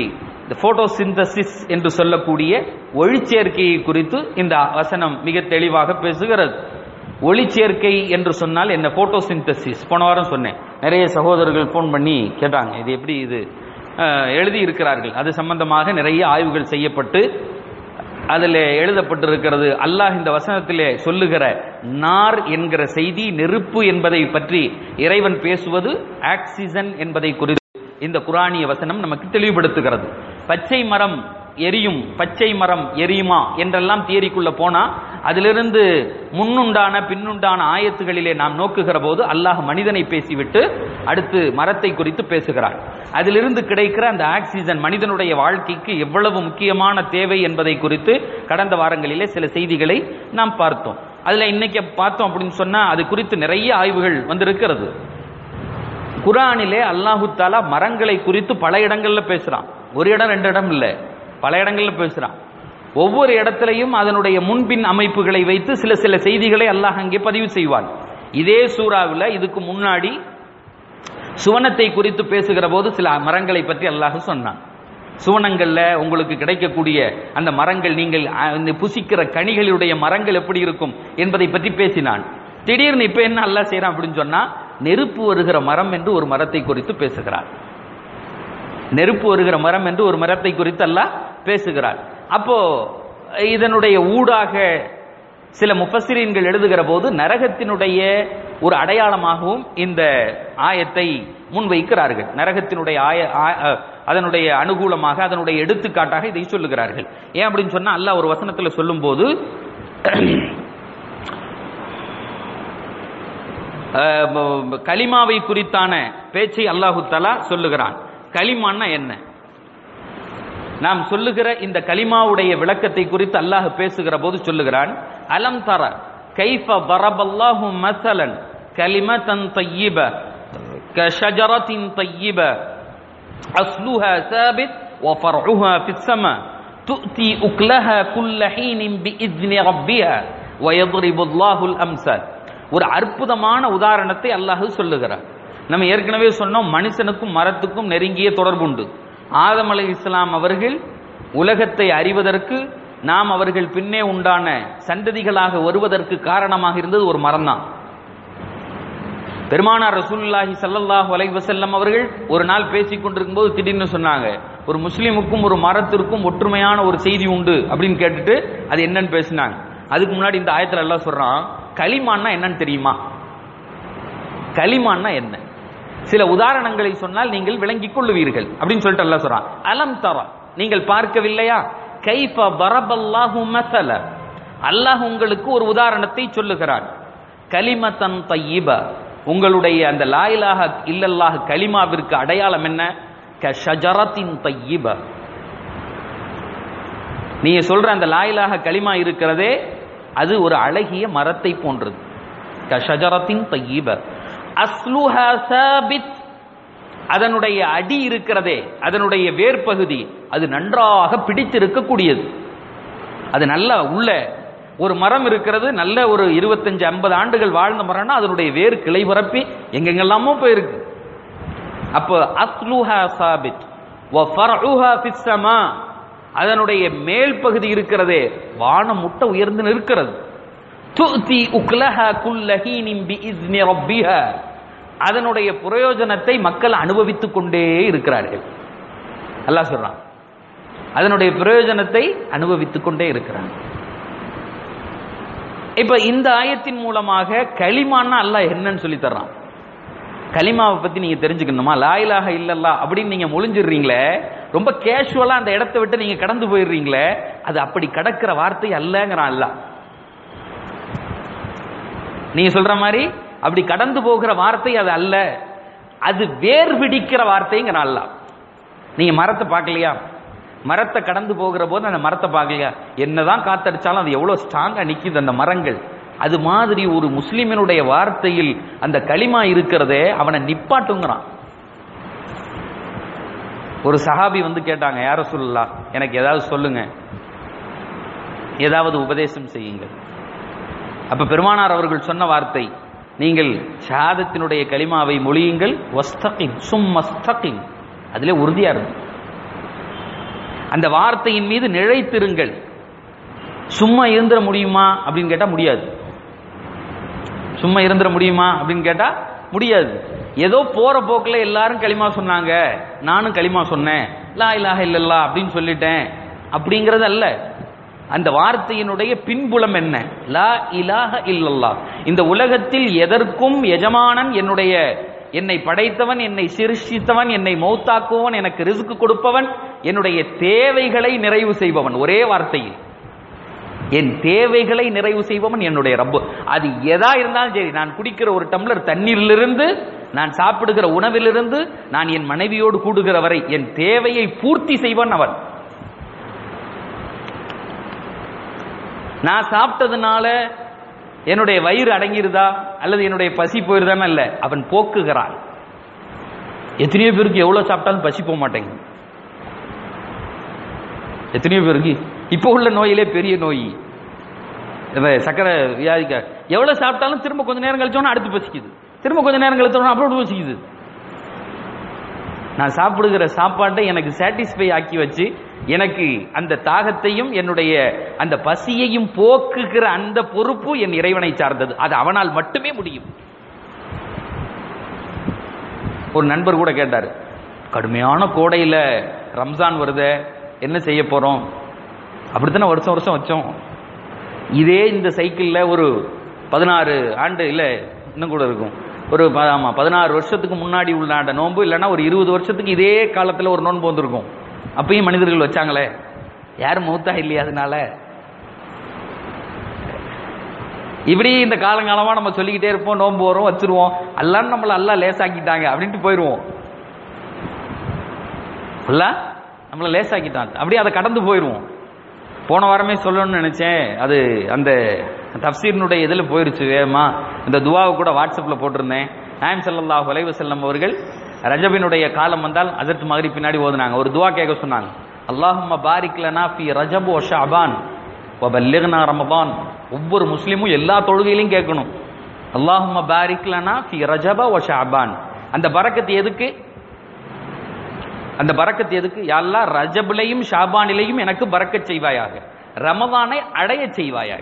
இந்த போட்டோசிந்தசிஸ் என்று சொல்லக்கூடிய ஒளிச்சேர்க்கையை குறித்து இந்த வசனம் மிக தெளிவாக பேசுகிறது ஒளிச்சேர்க்கை என்று சொன்னால் என்ன போட்டோசிந்தசிஸ் போன வாரம் சொன்னேன் நிறைய சகோதரர்கள் ஃபோன் பண்ணி கேட்டாங்க இது எப்படி இது அஹ், எழுதி இருக்கிறார்கள் அது சம்பந்தமாக நிறைய ஆய்வுகள் செய்யப்பட்டு அதில் எழுதப்பட்டிருக்கிறது அல்லாஹ் இந்த வசனத்திலே சொல்லுகிற நார் என்கிற செய்தி நெருப்பு என்பதை பற்றி இறைவன் பேசுவது ஆக்சிஜன் என்பதை குறித்து இந்த குரானிய வசனம் நமக்கு தெளிவுபடுத்துகிறது பச்சை மரம் எரியும் பச்சை மரம் எரியுமா என்றெல்லாம் தியரிக்குள்ள போனா அதிலிருந்து முன்னுண்டான பின்னுண்டான ஆயத்துகளிலே நாம் நோக்குகிற போது அல்லாஹ் மனிதனை பேசிவிட்டு அடுத்து மரத்தை குறித்து பேசுகிறான் அதிலிருந்து கிடைக்கிற அந்த ஆக்சிஜன் மனிதனுடைய வாழ்க்கைக்கு எவ்வளவு முக்கியமான தேவை என்பதை குறித்து கடந்த வாரங்களிலே சில செய்திகளை நாம் பார்த்தோம் அதுல இன்னைக்கு பார்த்தோம் அப்படின்னு சொன்னா அது குறித்து நிறைய ஆய்வுகள் வந்திருக்கிறது குரானிலே அல்லாஹு தாலா மரங்களை குறித்து பல இடங்கள்ல பேசுறான் ஒரு இடம் ரெண்டு இடம் இல்ல பல இடங்கள்ல பேசுறான் ஒவ்வொரு இடத்திலையும் அதனுடைய முன்பின் அமைப்புகளை வைத்து சில சில செய்திகளை அல்லாஹ் அங்கே பதிவு செய்வான் இதே சூறாவில் இதுக்கு முன்னாடி சுவனத்தை குறித்து பேசுகிற போது சில மரங்களை பற்றி அல்லாஹ் சொன்னான் சுவனங்கள்ல உங்களுக்கு கிடைக்கக்கூடிய அந்த மரங்கள் நீங்கள் அஹ், இந்த புசிக்கிற கனிகளுடைய மரங்கள் எப்படி இருக்கும் என்பதை பற்றி பேசினான் திடீர்னு இப்ப என்ன அல்லாஹ் செய்யறான் அப்படின்னு சொன்னா நெருப்பு வருகிற மரம் என்று ஒரு மரத்தை குறித்து பேசுகிறார் நெருப்பு வருகிற மரம் என்று ஒரு மரத்தை குறித்து அல்லாஹ் பேசுகிறார் அப்போ இதனுடைய ஊடாக சில முஃபஸ்ஸிரீன்கள் எழுதுகிற போது நரகத்தினுடைய ஒரு அடையாளமாகவும் இந்த ஆயத்தை முன்வைக்கிறார்கள் நரகத்தினுடைய ஆய ஆ- அ- அதனுடைய அனுகூலமாக அதனுடைய எடுத்துக்காட்டாக இதை சொல்லுகிறார்கள் ஏன் அப்படின்னு சொன்னா அல்லாஹ் ஒரு வசனத்துல சொல்லும்போது அஹ், ப- கலிமாவை குறித்தான பேச்சை அல்லாஹு தலா சொல்லுகிறான் கலிமான்னா என்ன நாம் சொல்லுகிற இந்த கலிமாவுடைய விளக்கத்தை குறித்து அல்லாஹ் பேசுகிற போது சொல்லுகிறான் அலம் தர கைஃப பரபல்லாஹு மசலன் கலிமத்தன் தய்யிப கஷஜரத்தின் தய்யிப அஸ்லுஹா சாபித் وفرعها في السماء تؤتي أكلها كل حين بإذن ربها ويضرب الله الأمثال ஒரு அற்புதமான உதாரணத்தை அல்லாஹ் சொல்லுகிறார் நம்ம ஏற்கனவே சொன்னோம் மனுஷனுக்கும் மரத்துக்கும் நெருங்கிய தொடர்புண்டு ஆதம் அலை இஸ்லாம் அவர்கள் உலகத்தை அறிவதற்கு நாம் அவர்கள் பின்னே உண்டான சந்ததிகளாக வருவதற்கு காரணமாக இருந்தது ஒரு மரம்தான் பெருமானார் ரசூலுல்லாஹி ஸல்லல்லாஹு அலைஹி வஸல்லம் அவர்கள் ஒரு நாள் பேசிக் கொண்டிருக்கும் போது திடீர்னு சொன்னாங்க ஒரு முஸ்லிமுக்கும் ஒரு மரத்திற்கும் ஒற்றுமையான ஒரு செய்தி உண்டு அப்படின்னு கேட்டுட்டு அது என்னன்னு பேசினாங்க அதுக்கு முன்னாடி இந்த ஆயத்துல எல்லாம் சொல்றான் களிமான்னா என்னன்னு தெரியுமா களிமான்னா என்ன சில உதாரணங்களை சொன்னால் நீங்கள் விளங்கிக் கொள்ளுவீர்கள் அப்படின்னு சொல்லிட்டு அல்லாஹ் சொல்றான் அலம் தரா நீங்கள் பார்க்கவில்லையா கைஃப பரபல்லாஹு மசல அல்லாஹ் உங்களுக்கு ஒரு உதாரணத்தை சொல்லுகிறான் கலிமத்தன் தய்யிப உங்களுடைய அந்த லாயிலாக இல்லல்லாஹ் கலிமாவிற்கு அடையாளம் என்ன க ஷஜரத்தின் தய்யிப நீங்க சொல்ற அந்த லாயிலாக களிமா இருக்கிறதே அது ஒரு அழகிய மரத்தை போன்றது க ஷஜரத்தின் தய்யிப அஸ்லுஹா சாபித் அதனுடைய அடி இருக்கிறதே அதனுடைய வேர்பகுதி அது நன்றாக பிடித்திருக்கக்கூடியது அது நல்ல உள்ள ஒரு மரம் இருக்கிறது நல்ல ஒரு இருபத்தஞ்சு ஐம்பது ஆண்டுகள் வாழ்ந்த மரம்னா அதனுடைய வேர் கிளை பரப்பி எங்கெங்கெல்லாமோ போயிருக்கு அப்போ அஸ்லுஹா சாபித் வ ஃபர்உஹா ஃபிஸ் ஸமா அதனுடைய மேல் பகுதி இருக்கிறதே வானம் முட்ட உயர்ந்து நிற்கிறது துதி உக்லஹா குல்ல ஹீனின் பிஇஸ்னி ரப்பிஹா அதனுடைய பிரயோஜனத்தை மக்கள் அனுபவித்துக் கொண்டே இருக்கிறார்கள் அல்லாஹ் சொல்றான் அதனுடைய பிரயோஜனத்தை அனுபவித்துக் கொண்டே இருக்கிறாங்க இப்ப இந்த ஆயத்தின் மூலமாக களிமான்னா அல்லாஹ் என்னன்னு சொல்லி தர்றான் கலிமாவை பத்தி நீங்க தெரிஞ்சுக்கணுமா லாயிலாக இல்லல்லா அப்படின்னு நீங்க முழிஞ்சிடுறீங்களே ரொம்ப கேஷுவலா அந்த இடத்தை விட்டு நீங்க கடந்து போயிடுறீங்களே அது அப்படி கடக்கிற வார்த்தை அல்லங்கிறான் அல்லாஹ் நீங்க சொல்ற மாதிரி அப்படி கடந்து போகிற வார்த்தை அது அல்ல அது வேர் பிடிக்கிற வார்த்தைங்கிற அல்ல நீங்க மரத்தை பார்க்கலையா மரத்தை கடந்து போகிற போது அந்த மரத்தை பார்க்கலையா என்னதான் காத்தடிச்சாலும் அது எவ்வளவு ஸ்ட்ராங்கா நிக்குது அந்த மரங்கள் அது மாதிரி ஒரு முஸ்லிமினுடைய வார்த்தையில் அந்த களிமா இருக்கிறதே அவனை நிப்பாட்டுங்கிறான் ஒரு சஹாபி வந்து கேட்டாங்க யார சொல்லலாம் எனக்கு ஏதாவது சொல்லுங்க ஏதாவது உபதேசம் செய்யுங்கள் அப்ப பெருமானார் அவர்கள் சொன்ன வார்த்தை நீங்கள் ஷஹாதத்தினுடைய கலிமாவை மொழியுங்கள் வஸ்தகின் சும்மஸ்தகின் அதிலே உறுதியா இருக்கும் அந்த வார்த்தையின் மீது நிலைத்திருங்கள் சும்மா இருந்துட முடியுமா அப்படின்னு கேட்டா முடியாது சும்மா இருந்துட முடியுமா அப்படின்னு கேட்டா முடியாது ஏதோ போற போக்குல எல்லாரும் களிமா சொன்னாங்க நானும் களிமா சொன்னேன் லா இலாஹ இல்லல்லா அப்படின்னு சொல்லிட்டேன் அப்படிங்கிறது அல்ல அந்த வார்த்தையினுடைய பின்புலம் என்ன லா இலாஹ இல்லல்லா இந்த உலகத்தில் எதற்கும் எஜமானன் என்னுடைய என்னை படைத்தவன் என்னை சிருஷித்தவன் என்னை மௌத்தாக்குவன் எனக்கு ரிசுக்கு கொடுப்பவன் என்னுடைய தேவைகளை நிறைவு செய்பவன் ஒரே வார்த்தையில் என் தேவைகளை நிறைவு செய்பவன் என்னுடைய ரப்பு அது எதா இருந்தாலும் சரி நான் குடிக்கிற ஒரு டம்ளர் தண்ணீரிலிருந்து நான் சாப்பிடுகிற உணவிலிருந்து நான் என் மனைவியோடு கூடுகிற வரை என் தேவையை பூர்த்தி செய்வன் அவன் நான் சாப்பிட்டதுனால என்னுடைய வயிறு அடங்கிருதா அல்லது என்னுடைய பசி போயிருதான்னு இல்ல அவன் போக்குகிறான் எத்தனையோ பேருக்கு எவ்வளவு சாப்பிட்டாலும் பசி போக மாட்டேங்குது எத்தனையோ பேருக்கு இப்போ உள்ள நோயிலே பெரிய நோய் இந்த சக்கரை வியாதிக்க எவ்வளவு சாப்பிட்டாலும் திரும்ப கொஞ்ச நேரம் கழிச்சோன்னா அடுத்து பசிக்குது திரும்ப கொஞ்ச நேரம் கழிச்சோன்னா அப்புறம் பசிக்குது நான் சாப்பிடுகிற சாப்பாட்டை எனக்கு சாட்டிஸ்ஃபை ஆக்கி வச்சு எனக்கு அந்த தாகத்தையும் என்னுடைய அந்த பசியையும் போக்குகிற அந்த பொறுப்பு என் இறைவனை சார்ந்தது அது அவனால் மட்டுமே முடியும் ஒரு நண்பர் கூட கேட்டார் கடுமையான கோடையில ரம்ஜான் வருதே என்ன செய்ய போறோம் அப்படித்தானே வருஷம் வருஷம் வச்சோம் இதே இந்த சைக்கிள்ல ஒரு பதினாறு ஆண்டு இல்ல இன்னும் கூட இருக்கும் ஒரு ப- ஆமா பதினாறு வருஷத்துக்கு முன்னாடி உள்ள ஆண்ட நோன்பு இல்லைன்னா ஒரு இருபது வருஷத்துக்கு இதே காலத்துல ஒரு நோன்பு வந்திருக்கும் அப்பயும் மனிதர்கள் வச்சாங்களே யாரும் மௌத்தா இல்லையா அதனால இப்படி இந்த காலங்காலமா நம்ம சொல்லிக்கிட்டே இருப்போம் நோன்பு வரும் வச்சிருவோம் அல்லான்னு நம்மள அல்லா லேசாக்கிட்டாங்க அப்படின்ட்டு போயிருவோம் அல்ல நம்மள லேசாக்கிட்டாங்க அப்படியே அதை கடந்து போயிருவோம் போன வாரமே சொல்லணும்னு நினைச்சேன் அது அந்த தப்சீரினுடைய இதில் போயிருச்சு வேகமா இந்த துவாவை கூட வாட்ஸ்அப்பில் போட்டிருந்தேன் நாயம் ஸல்லல்லாஹு அலைஹி வஸல்லம் அவர்கள் ரஜபினுடைய காலம் வந்தால் அதற்கு மகரி பின்னாடி ஓதுனாங்க ஒரு துவா கேட்க சொன்னாங்க அல்லாஹும்ம பாரிக் லனா ஃபி ரஜப் வ ஷஅபான் வ பல்லிக்னா ரமதான் ஒவ்வொரு முஸ்லீமும் எல்லா தொழுகையிலையும் கேட்கணும் அல்லாஹும்ம பாரிக் லனா ஃபி ரஜப வ ஷஅபான் அந்த பரக்கத்து எதுக்கு அந்த பரக்கத் எதுக்கு யாழ்லா ரஜபிலையும் ஷாபானிலையும் எனக்கு பரக்கச் செய்வாயாக ரமதானை அடைய செய்வாயாக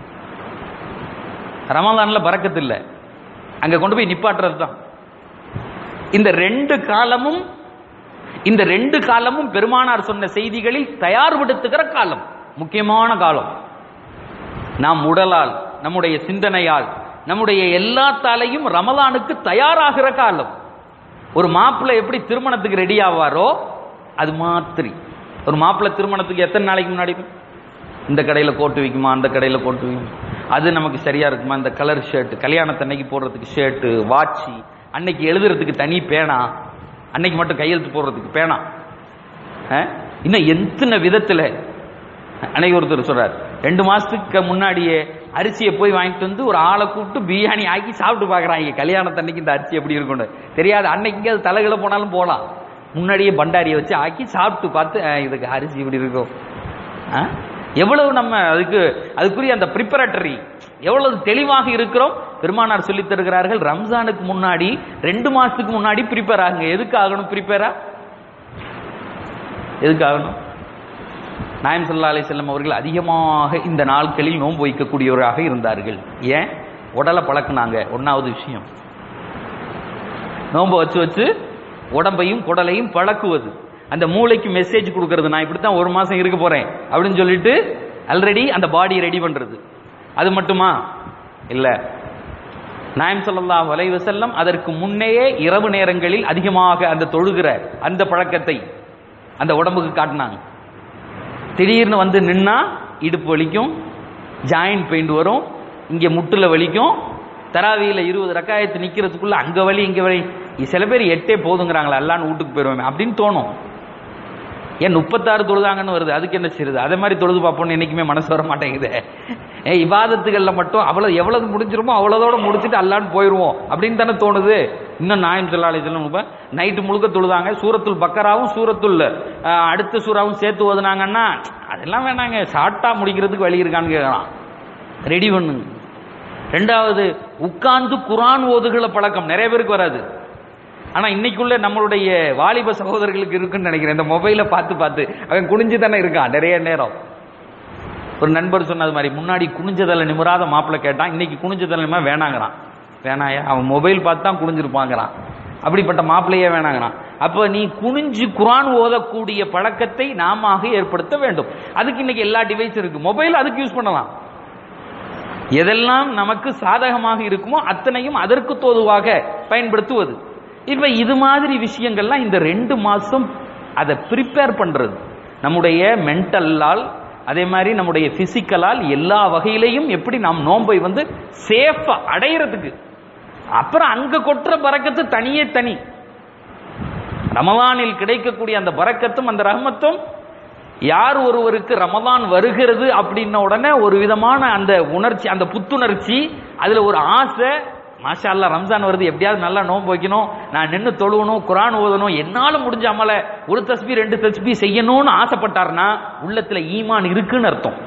ரமதான்ல பரக்கத்து இல்ல அங்க கொண்டு போய் நிப்பாட்டுறது தான் இந்த ரெண்டு காலமும் இந்த ரெண்டு காலமும் பெருமானார் சொன்ன செய்திகளில் தயார்படுத்துகிற காலம் முக்கியமான காலம் நாம் உடலால் நம்முடைய சிந்தனையால் நம்முடைய எல்லாத்தாலையும் ரமலானுக்கு தயாராகிற காலம் ஒரு மாப்பிள்ளை எப்படி திருமணத்துக்கு ரெடி ஆவாரோ அது மாதிரி ஒரு மாப்பிள்ளை திருமணத்துக்கு எத்தனை நாளைக்கு முன்னாடி இந்த கடையில் கோட்டு வைக்குமா அந்த கடையில் கோட்டு வைக்குமா அது நமக்கு சரியா இருக்குமா இந்த கலர் ஷர்ட் கல்யாணத்தன்னைக்கு போடுறதுக்கு ஷர்ட்டு வாட்சி அன்னைக்கு எழுதுறதுக்கு தனி பேனா அன்னைக்கு மட்டும் கையெழுத்து போடுறதுக்கு பேனா அஹ்? இன்னும் எத்தனை விதத்துல அன்னைக்கு ஒருத்தர் சொல்றார் ரெண்டு மாசத்துக்கு முன்னாடியே அரிசியை போய் வாங்கிட்டு வந்து ஒரு ஆளை கூப்பிட்டு பிரியாணி ஆக்கி சாப்பிட்டு பார்க்கறாங்க கல்யாணத்தன்னைக்கு இந்த அரிசி எப்படி இருக்கும்னு தெரியாது அன்னைக்கு அது தலைகளை போனாலும் போகலாம் முன்னாடியே பண்டாரியை வச்சு ஆக்கி சாப்பிட்டு பார்த்து அஹ், இதுக்கு அரிசி இப்படி இருக்கும் அஹ்? எவ்வளவு நம்ம அதுக்கு அதுக்குரிய அந்த ப்ரிப்பரேட்டரி எவ்வளவு தெளிவாக இருக்கிறோம் பெருமானார் சொல்லித் தருகிறார்கள் ரம்ஜானுக்கு முன்னாடி ரெண்டு மாசத்துக்கு முன்னாடி ப்ரிப்பேர் ஆகுங்க எதுக்கு ஆகணும் ப்ரிப்பேரா எதுக்கு ஆகணும் நாயம் சல்லா அலி செல்லம் அவர்கள் அதிகமாக இந்த நாட்களில் நோன்பு வைக்கக்கூடியவராக இருந்தார்கள் ஏன் உடலை பழக்குனாங்க ஒன்னாவது விஷயம் நோன்பு வச்சு வச்சு உடம்பையும் குடலையும் பழக்குவது அந்த மூளைக்கு மெசேஜ் கொடுக்கறது நான் இப்படித்தான் ஒரு மாசம் இருக்க போறேன் அப்படின்னு சொல்லிட்டு ஆல்ரெடி அந்த பாடியை ரெடி பண்றது அது மட்டுமா இல்ல நாயம் ஸல்லல்லாஹு அலைஹி வஸல்லம் அதற்கு முன்னையே இரவு நேரங்களில் அதிகமாக அந்த தொழுகிற அந்த பழக்கத்தை அந்த உடம்புக்கு காட்டினாங்க திடீர்னு வந்து நின்னா இடுப்பு வலிக்கும் ஜாயிண்ட் பெயின் வரும் இங்க முட்டுல வலிக்கும் தராவியில இருபது ரக்காயத்து நிக்கிறதுக்குள்ள அங்க வலி இங்க வலி சில பேர் எட்டே போதுங்கிறாங்களா எல்லான்னு வீட்டுக்கு போயிருவேன் அப்படின்னு தோணும் ஏன் முப்பத்தாறு தொழுதாங்கன்னு வருது அதுக்கு என்ன செய்யுது அதே மாதிரி தொழுது பார்ப்போம்னு என்னைக்குமே மனசு வர மாட்டேங்குது ஏ இபாதத்துகள்ல மட்டும் அவ்வளவு எவ்வளவு முடிஞ்சிருமோ அவ்வளோதோட முடிச்சுட்டு அல்லான்னு போயிருவோம் அப்படின்னு தானே தோணுது இன்னும் நாயம் சொல்லாலே சொல்லும் நைட்டு முழுக்க தொழுதாங்க சூரத்துல் பக்கராவும் சூரத்துல் அஹ், அடுத்த சூறாவும் சேர்த்து ஓதுனாங்கன்னா அதெல்லாம் வேணாங்க ஷார்ட்டா முடிக்கிறதுக்கு வழி இருக்கான்னு கேட்கலாம் ரெடி பண்ணுங்க ரெண்டாவது உட்கார்ந்து குரான் ஓதுகிற பழக்கம் நிறைய பேருக்கு வராது ஆனா இன்னைக்குள்ள நம்மளுடைய வாலிப சகோதரர்களுக்கு இருக்குன்னு நினைக்கிறேன் இந்த மொபைலை பார்த்து பார்த்து அவன் குனிஞ்சு தானே இருக்கான் நிறைய நேரம் ஒரு நண்பர் சொன்னது மாதிரி முன்னாடி குனிஞ்சதல்ல நிமிராத மாப்பிள்ளை கேட்டான் இன்னைக்கு குனிஞ்சதல்ல நிமிரா வேணாங்கிறான் வேணாயா அவன் மொபைல் பார்த்து தான் குனிஞ்சிருப்பாங்கிறான் அப்படிப்பட்ட மாப்பிள்ளையே வேணாங்கிறான் அப்ப நீ குனிஞ்சு குரான் ஓதக்கூடிய பழக்கத்தை நாம ஏற்படுத்த வேண்டும் அதுக்கு இன்னைக்கு எல்லா டிவைஸும் இருக்கு மொபைல் அதுக்கு யூஸ் பண்ணலாம் எதெல்லாம் நமக்கு சாதகமாக இருக்குமோ அத்தனையும் அதற்கு தோதுவாக பயன்படுத்துவது இப்ப இது மாதிரி விஷயங்கள்லாம் இந்த ரெண்டு மாசம் அதை ப்ரிப்பேர் பண்றது நம்முடைய மென்டல்லால் அதே மாதிரி நம்முடைய பிசிக்கலால் எல்லா வகையிலையும் எப்படி நாம் நோன்பை வந்து சேஃபா அடையிறதுக்கு அப்புறம் அங்க கொட்டுற பறக்கத்து தனியே தனி ரமலானில் கிடைக்கக்கூடிய அந்த பறக்கத்தும் அந்த ரஹமத்தும் யார் ஒருவருக்கு ரமலான் வருகிறது அப்படின்ன உடனே ஒரு விதமான அந்த உணர்ச்சி அந்த புத்துணர்ச்சி அதுல ஒரு ஆசை மாஷா அல்லா ரம்ஜான் வருது எப்படியாவது நல்லா நோன்பு வைக்கணும் நான் நின்று தொழுவணும் குரான் ஓதணும் என்னால முடிஞ்ச அமல ஒரு தஸ்பி ரெண்டு தஸ்பி செய்யணும்னு ஆசைப்பட்டார்னா உள்ளத்துல ஈமான் இருக்குன்னு அர்த்தம்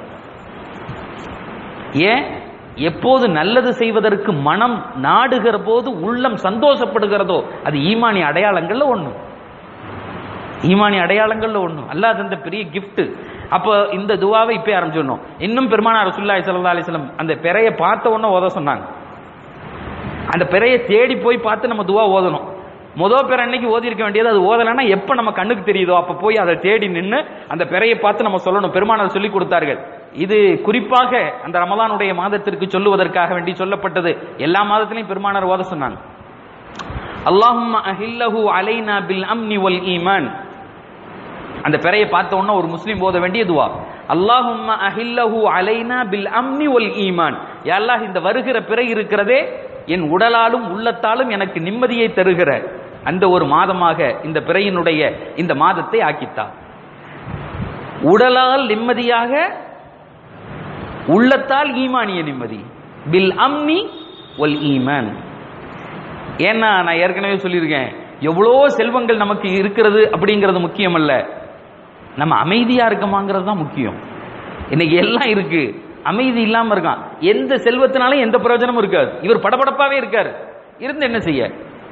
ஏன் எப்போது நல்லது செய்வதற்கு மனம் நாடுகிற போது உள்ளம் சந்தோஷப்படுகிறதோ அது ஈமானி அடையாளங்கள்ல ஒண்ணு ஈமானி அடையாளங்கள்ல ஒண்ணு அல்லாஹ் தந்த பெரிய கிஃப்ட் அப்போ இந்த துவாவை இப்ப ஆரம்பிச்சிடணும் இன்னும் பெருமானார் ரசூலுல்லாஹி ஸல்லல்லாஹு அலைஹி வஸல்லம் அந்த பிறையை பார்த்த உடனே ஓத சொன்னாங்க அந்த பிறையை தேடி போய் பார்த்து நம்ம துவா ஓதணும் முத பிற அன்னைக்கு ஓதி இருக்க வேண்டியது அது ஓதலைன்னா எப்ப நம்ம கண்ணுக்கு தெரியுதோ அப்ப போய் அதை தேடி நின்று அந்த பிறையை பார்த்து நம்ம சொல்லணும் பெருமானார் சொல்லி கொடுத்தார்கள் இது குறிப்பாக அந்த ரமலானுடைய மாதத்திற்கு சொல்லுவதற்காக வேண்டி சொல்லப்பட்டது எல்லா மாதத்திலையும் பெருமானார் ஓத சொன்னாங்க அல்லாஹும்ம அஹில்லஹு அலைனா பில் அம்னி வல் ஈமான் அந்த பிறையை பார்த்த உடனே ஒரு முஸ்லீம் ஓத வேண்டிய துவா அல்லாஹும்ம அஹில்லஹு அலைனா பில் அம்னி வல் ஈமான் யா அல்லாஹ் இந்த வருகிற பிறை இருக்கிறதே என் உடலாலும் உள்ளத்தாலும் எனக்கு நிம்மதியை தருகிற அந்த ஒரு மாதமாக இந்த பிறையினுடைய இந்த மாதத்தை ஆக்கித்தா உடலால் நிம்மதியாக உள்ளத்தால் ஈமானிய நிம்மதி பில் அம்னி ஒல் ஈமான் ஏன்னா நான் ஏற்கனவே சொல்லியிருக்கேன் எவ்வளோ செல்வங்கள் நமக்கு இருக்கிறது அப்படிங்கிறது முக்கியம் அல்ல நம்ம அமைதியா இருக்கமாங்கிறது தான் முக்கியம் இன்னைக்கு எல்லாம் இருக்கு அமைதி இல்லாம இருக்கான் எந்த செல்வத்தினாலும் எந்த பிரயோஜனமும் இருக்காது இவர் படபடப்பாவே இருக்காரு இருந்து என்ன செய்ய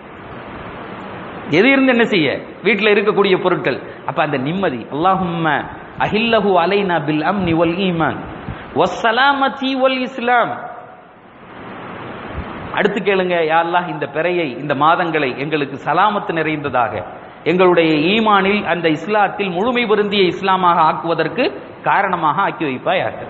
எது இருந்து என்ன செய்ய வீட்டில் இருக்கக்கூடிய பொருட்கள் அப்ப அந்த நிம்மதி அல்லாஹும்ம அஹில்லஹு அலைனா பில் அம்னி வல் ஈமான் வஸ்ஸலாமதி வல் இஸ்லாம் அடுத்து கேளுங்க யா அல்லாஹ் இந்த பிறையை இந்த மாதங்களை எங்களுக்கு சலாமத்து நிறைந்ததாக எங்களுடைய ஈமானில் அந்த இஸ்லாத்தில் முழுமை பொருந்திய இஸ்லாமாக ஆக்குவதற்கு காரணமாக ஆக்கி வைப்பாயாக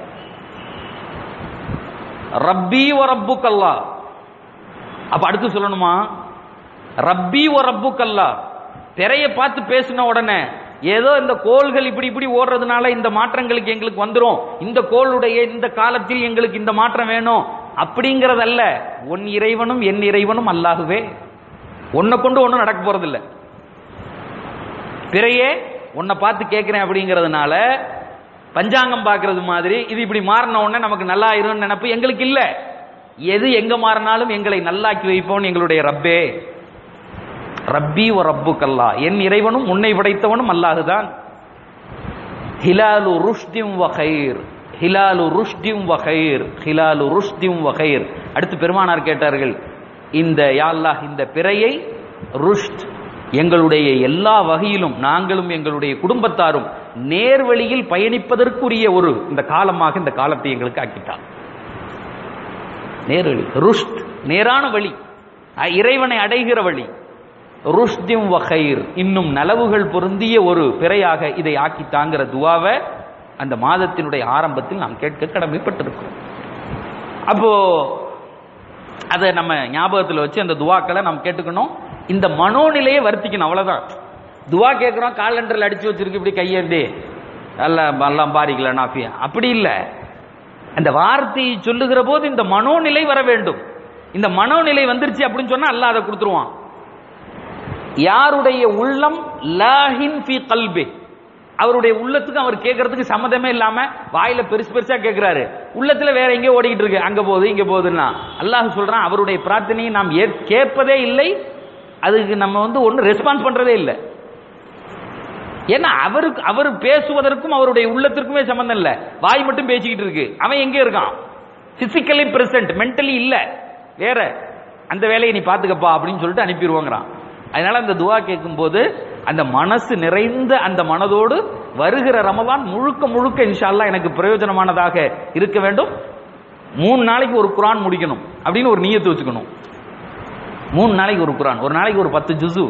ரப்பி ஒ ரப்புக்கல்லா அப்ப அடுத்து சொல்லணுமா ரப்பி ஒ ரப்புக்கல்லா திரைய பார்த்து பேசின உடனே ஏதோ இந்த கோள்கள் இப்படி இப்படி ஓடுறதுனால இந்த மாற்றங்களுக்கு எங்களுக்கு வந்துரும் இந்த கோளுடைய இந்த காலத்தில் எங்களுக்கு இந்த மாற்றம் வேணும் அப்படிங்கறதல்ல உன் இறைவனும் என் இறைவனும் அல்லாகுவே உன்னை கொண்டு ஒன்றும் நடக்க போறதில்ல பிறையே உன்னை பார்த்து கேட்கிறேன் அப்படிங்கிறதுனால பஞ்சாங்கம் பார்க்கறது மாதிரி இது இப்படி மாறின உடனே நமக்கு நல்லா ஆயிரும்னு நினைப்பு எங்களுக்கு இல்ல எது எங்க மாறினாலும் எங்களை நல்லாக்கி வைப்போம் எங்களுடைய ரப்பே ரப்பி ஒ ரப்புக்கல்லா என் இறைவனும் உன்னை படைத்தவனும் அல்லாஹுதான் ஹிலாலு ருஷ்டிம் வகைர் ஹிலாலு ருஷ்டிம் வகைர் ஹிலாலு ருஷ்டிம் வகைர் அடுத்து பெருமானார் கேட்டார்கள் இந்த யாழ்லாஹ் இந்த பிறையை ருஷ்ட் எங்களுடைய எல்லா வகையிலும் நாங்களும் எங்களுடைய குடும்பத்தாரும் நேர்வழியில் பயணிப்பதற்குரிய ஒரு இந்த காலமாக இந்த காலத்தை எங்களுக்கு ஆக்கிட்டார் நேர்வழி ருஷ்ட் நேரான வழி அ- இறைவனை அடைகிற வழி ருஷ்டிம் வகைர் இன்னும் நலவுகள் பொருந்திய ஒரு பிறையாக இதை ஆக்கித்தாங்கிற துவாவை அந்த மாதத்தினுடைய ஆரம்பத்தில் நாம் கேட்க கடமைப்பட்டிருக்கிறோம் அப்போ அதை நம்ம ஞாபகத்தில் வச்சு அந்த துவாக்களை நாம் கேட்டுக்கணும் இந்த மனோநிலையை வருத்திக்கணும் அவ்வளவுதான் துவா கேட்கிறோம் காலண்டர்ல அடிச்சு வச்சிருக்கு இப்படி கையேந்தி எல்லாம் எல்லாம் பாரிக்கல நாஃபியா அப்படி இல்லை அந்த வார்த்தையை சொல்லுகிற போது இந்த மனோநிலை வர வேண்டும் இந்த மனோநிலை வந்துருச்சு அப்படின்னு சொன்னா அல்லாஹ் அதை கொடுத்துருவான் யாருடைய உள்ளம் லாஹின் ஃபி கல்பி அவருடைய உள்ளத்துக்கு அவர் கேட்கறதுக்கு சம்மதமே இல்லாம வாயில பெருசு பெருசா கேட்கிறாரு உள்ளத்துல வேற எங்கேயோ ஓடிக்கிட்டு இருக்கு அங்க போகுது இங்க போகுதுன்னா அல்லாஹ் சொல்றான் அவருடைய பிரார்த்தனையை நாம் ஏற்- கேட்பதே இல்லை அதுக்கு நம்ம வந்து ஒன்றும் ரெஸ்பான்ஸ் பண்றதே இல்லை ஏன்னா அவருக்கு அவர் பேசுவதற்கும் அவருடைய உள்ளத்திற்குமே சம்பந்தம் இல்ல வாய் மட்டும் பேசிக்கிட்டு இருக்கு அவன் எங்க இருக்கான் பிசிக்கலி பிரசன்ட் மென்டலி இல்ல வேற அந்த வேலையை நீ பாத்துக்கப்பா அப்படின்னு சொல்லிட்டு அனுப்பிடுவோங்கிறான் அதனால அந்த துவா கேட்கும்போது அந்த மனசு நிறைந்த அந்த மனதோடு வருகிற ரமலான் முழுக்க முழுக்க இன்ஷால்லா எனக்கு பிரயோஜனமானதாக இருக்க வேண்டும் மூணு நாளைக்கு ஒரு குரான் முடிக்கணும் அப்படின்னு ஒரு நியத்து வச்சுக்கணும் மூணு நாளைக்கு ஒரு குரான் ஒரு நாளைக்கு ஒரு பத்து ஜுசு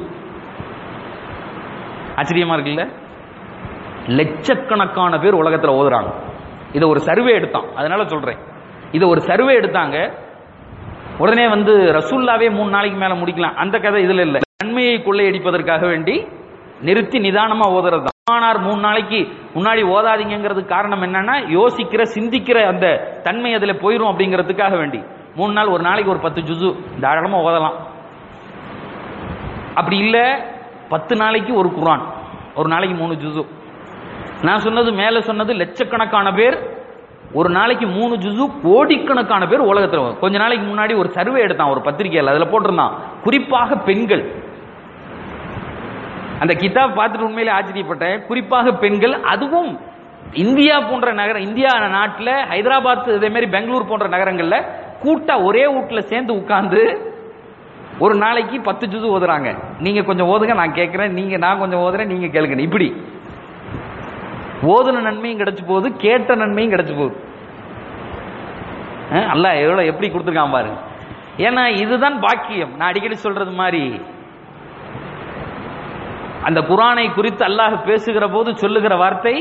ஆச்சரியமா இருக்குல்ல லட்சக்கணக்கான பேர் உலகத்துல ஓதுறாங்க இதை ஒரு சர்வே எடுத்தான் அதனால சொல்றேன் இதை ஒரு சர்வே எடுத்தாங்க உடனே வந்து ரசூல்லாவே மூணு நாளைக்கு மேல முடிக்கலாம் அந்த கதை இதுல இல்ல நன்மையை கொள்ளையடிப்பதற்காக வேண்டி நிறுத்தி நிதானமா ஓதுறது தான் ஆனார் மூணு நாளைக்கு முன்னாடி ஓதாதீங்கிறதுக்கு காரணம் என்னன்னா யோசிக்கிற சிந்திக்கிற அந்த தன்மை அதுல போயிரும் அப்படிங்கிறதுக்காக வேண்டி மூணு நாள் ஒரு நாளைக்கு ஒரு பத்து ஜுசு தாராளமா ஓதலாம் அப்படி இல்ல பத்து நாளைக்கு ஒரு குரான் ஒரு நாளைக்கு மூணு ஜுசு நான் சொன்னது மேல சொன்னது லட்சக்கணக்கான பேர் ஒரு நாளைக்கு மூணு ஜுசு கோடிக்கணக்கான பேர் உலகத்தில் கொஞ்ச நாளைக்கு முன்னாடி ஒரு சர்வே எடுத்தான் ஒரு பத்திரிகையில் அதில் போட்டிருந்தான் குறிப்பாக பெண்கள் அந்த கிதாப் பார்த்துட்டு உண்மையிலே ஆச்சரியப்பட்டேன் குறிப்பாக பெண்கள் அதுவும் இந்தியா போன்ற நகரம் இந்தியா நாட்டில் ஹைதராபாத் இதே மாதிரி பெங்களூர் போன்ற நகரங்களில் கூட்டா ஒரே வீட்டில் சேர்ந்து உட்கார்ந்து ஒரு நாளைக்கு பத்து ஜுசு ஓதுறாங்க நீங்க கொஞ்சம் ஓதுங்க நான் கேட்கிறேன் நீங்க நான் கொஞ்சம் ஓதுறேன் நீங்க கேளுங்க இப்படி ஓதுன நன்மையும் கிடைச்சு போகுது கேட்ட நன்மையும் கிடைச்சு போகுது அஹ் அல்லாஹ் எவ்வளவு எப்படி கொடுத்துருக்கான் பாருங்க ஏன்னா இதுதான் பாக்கியம் நான் அடிக்கடி சொல்றது மாதிரி அந்த குரானை குறித்து அல்லாஹ் பேசுகிற போது சொல்லுகிற வார்த்தை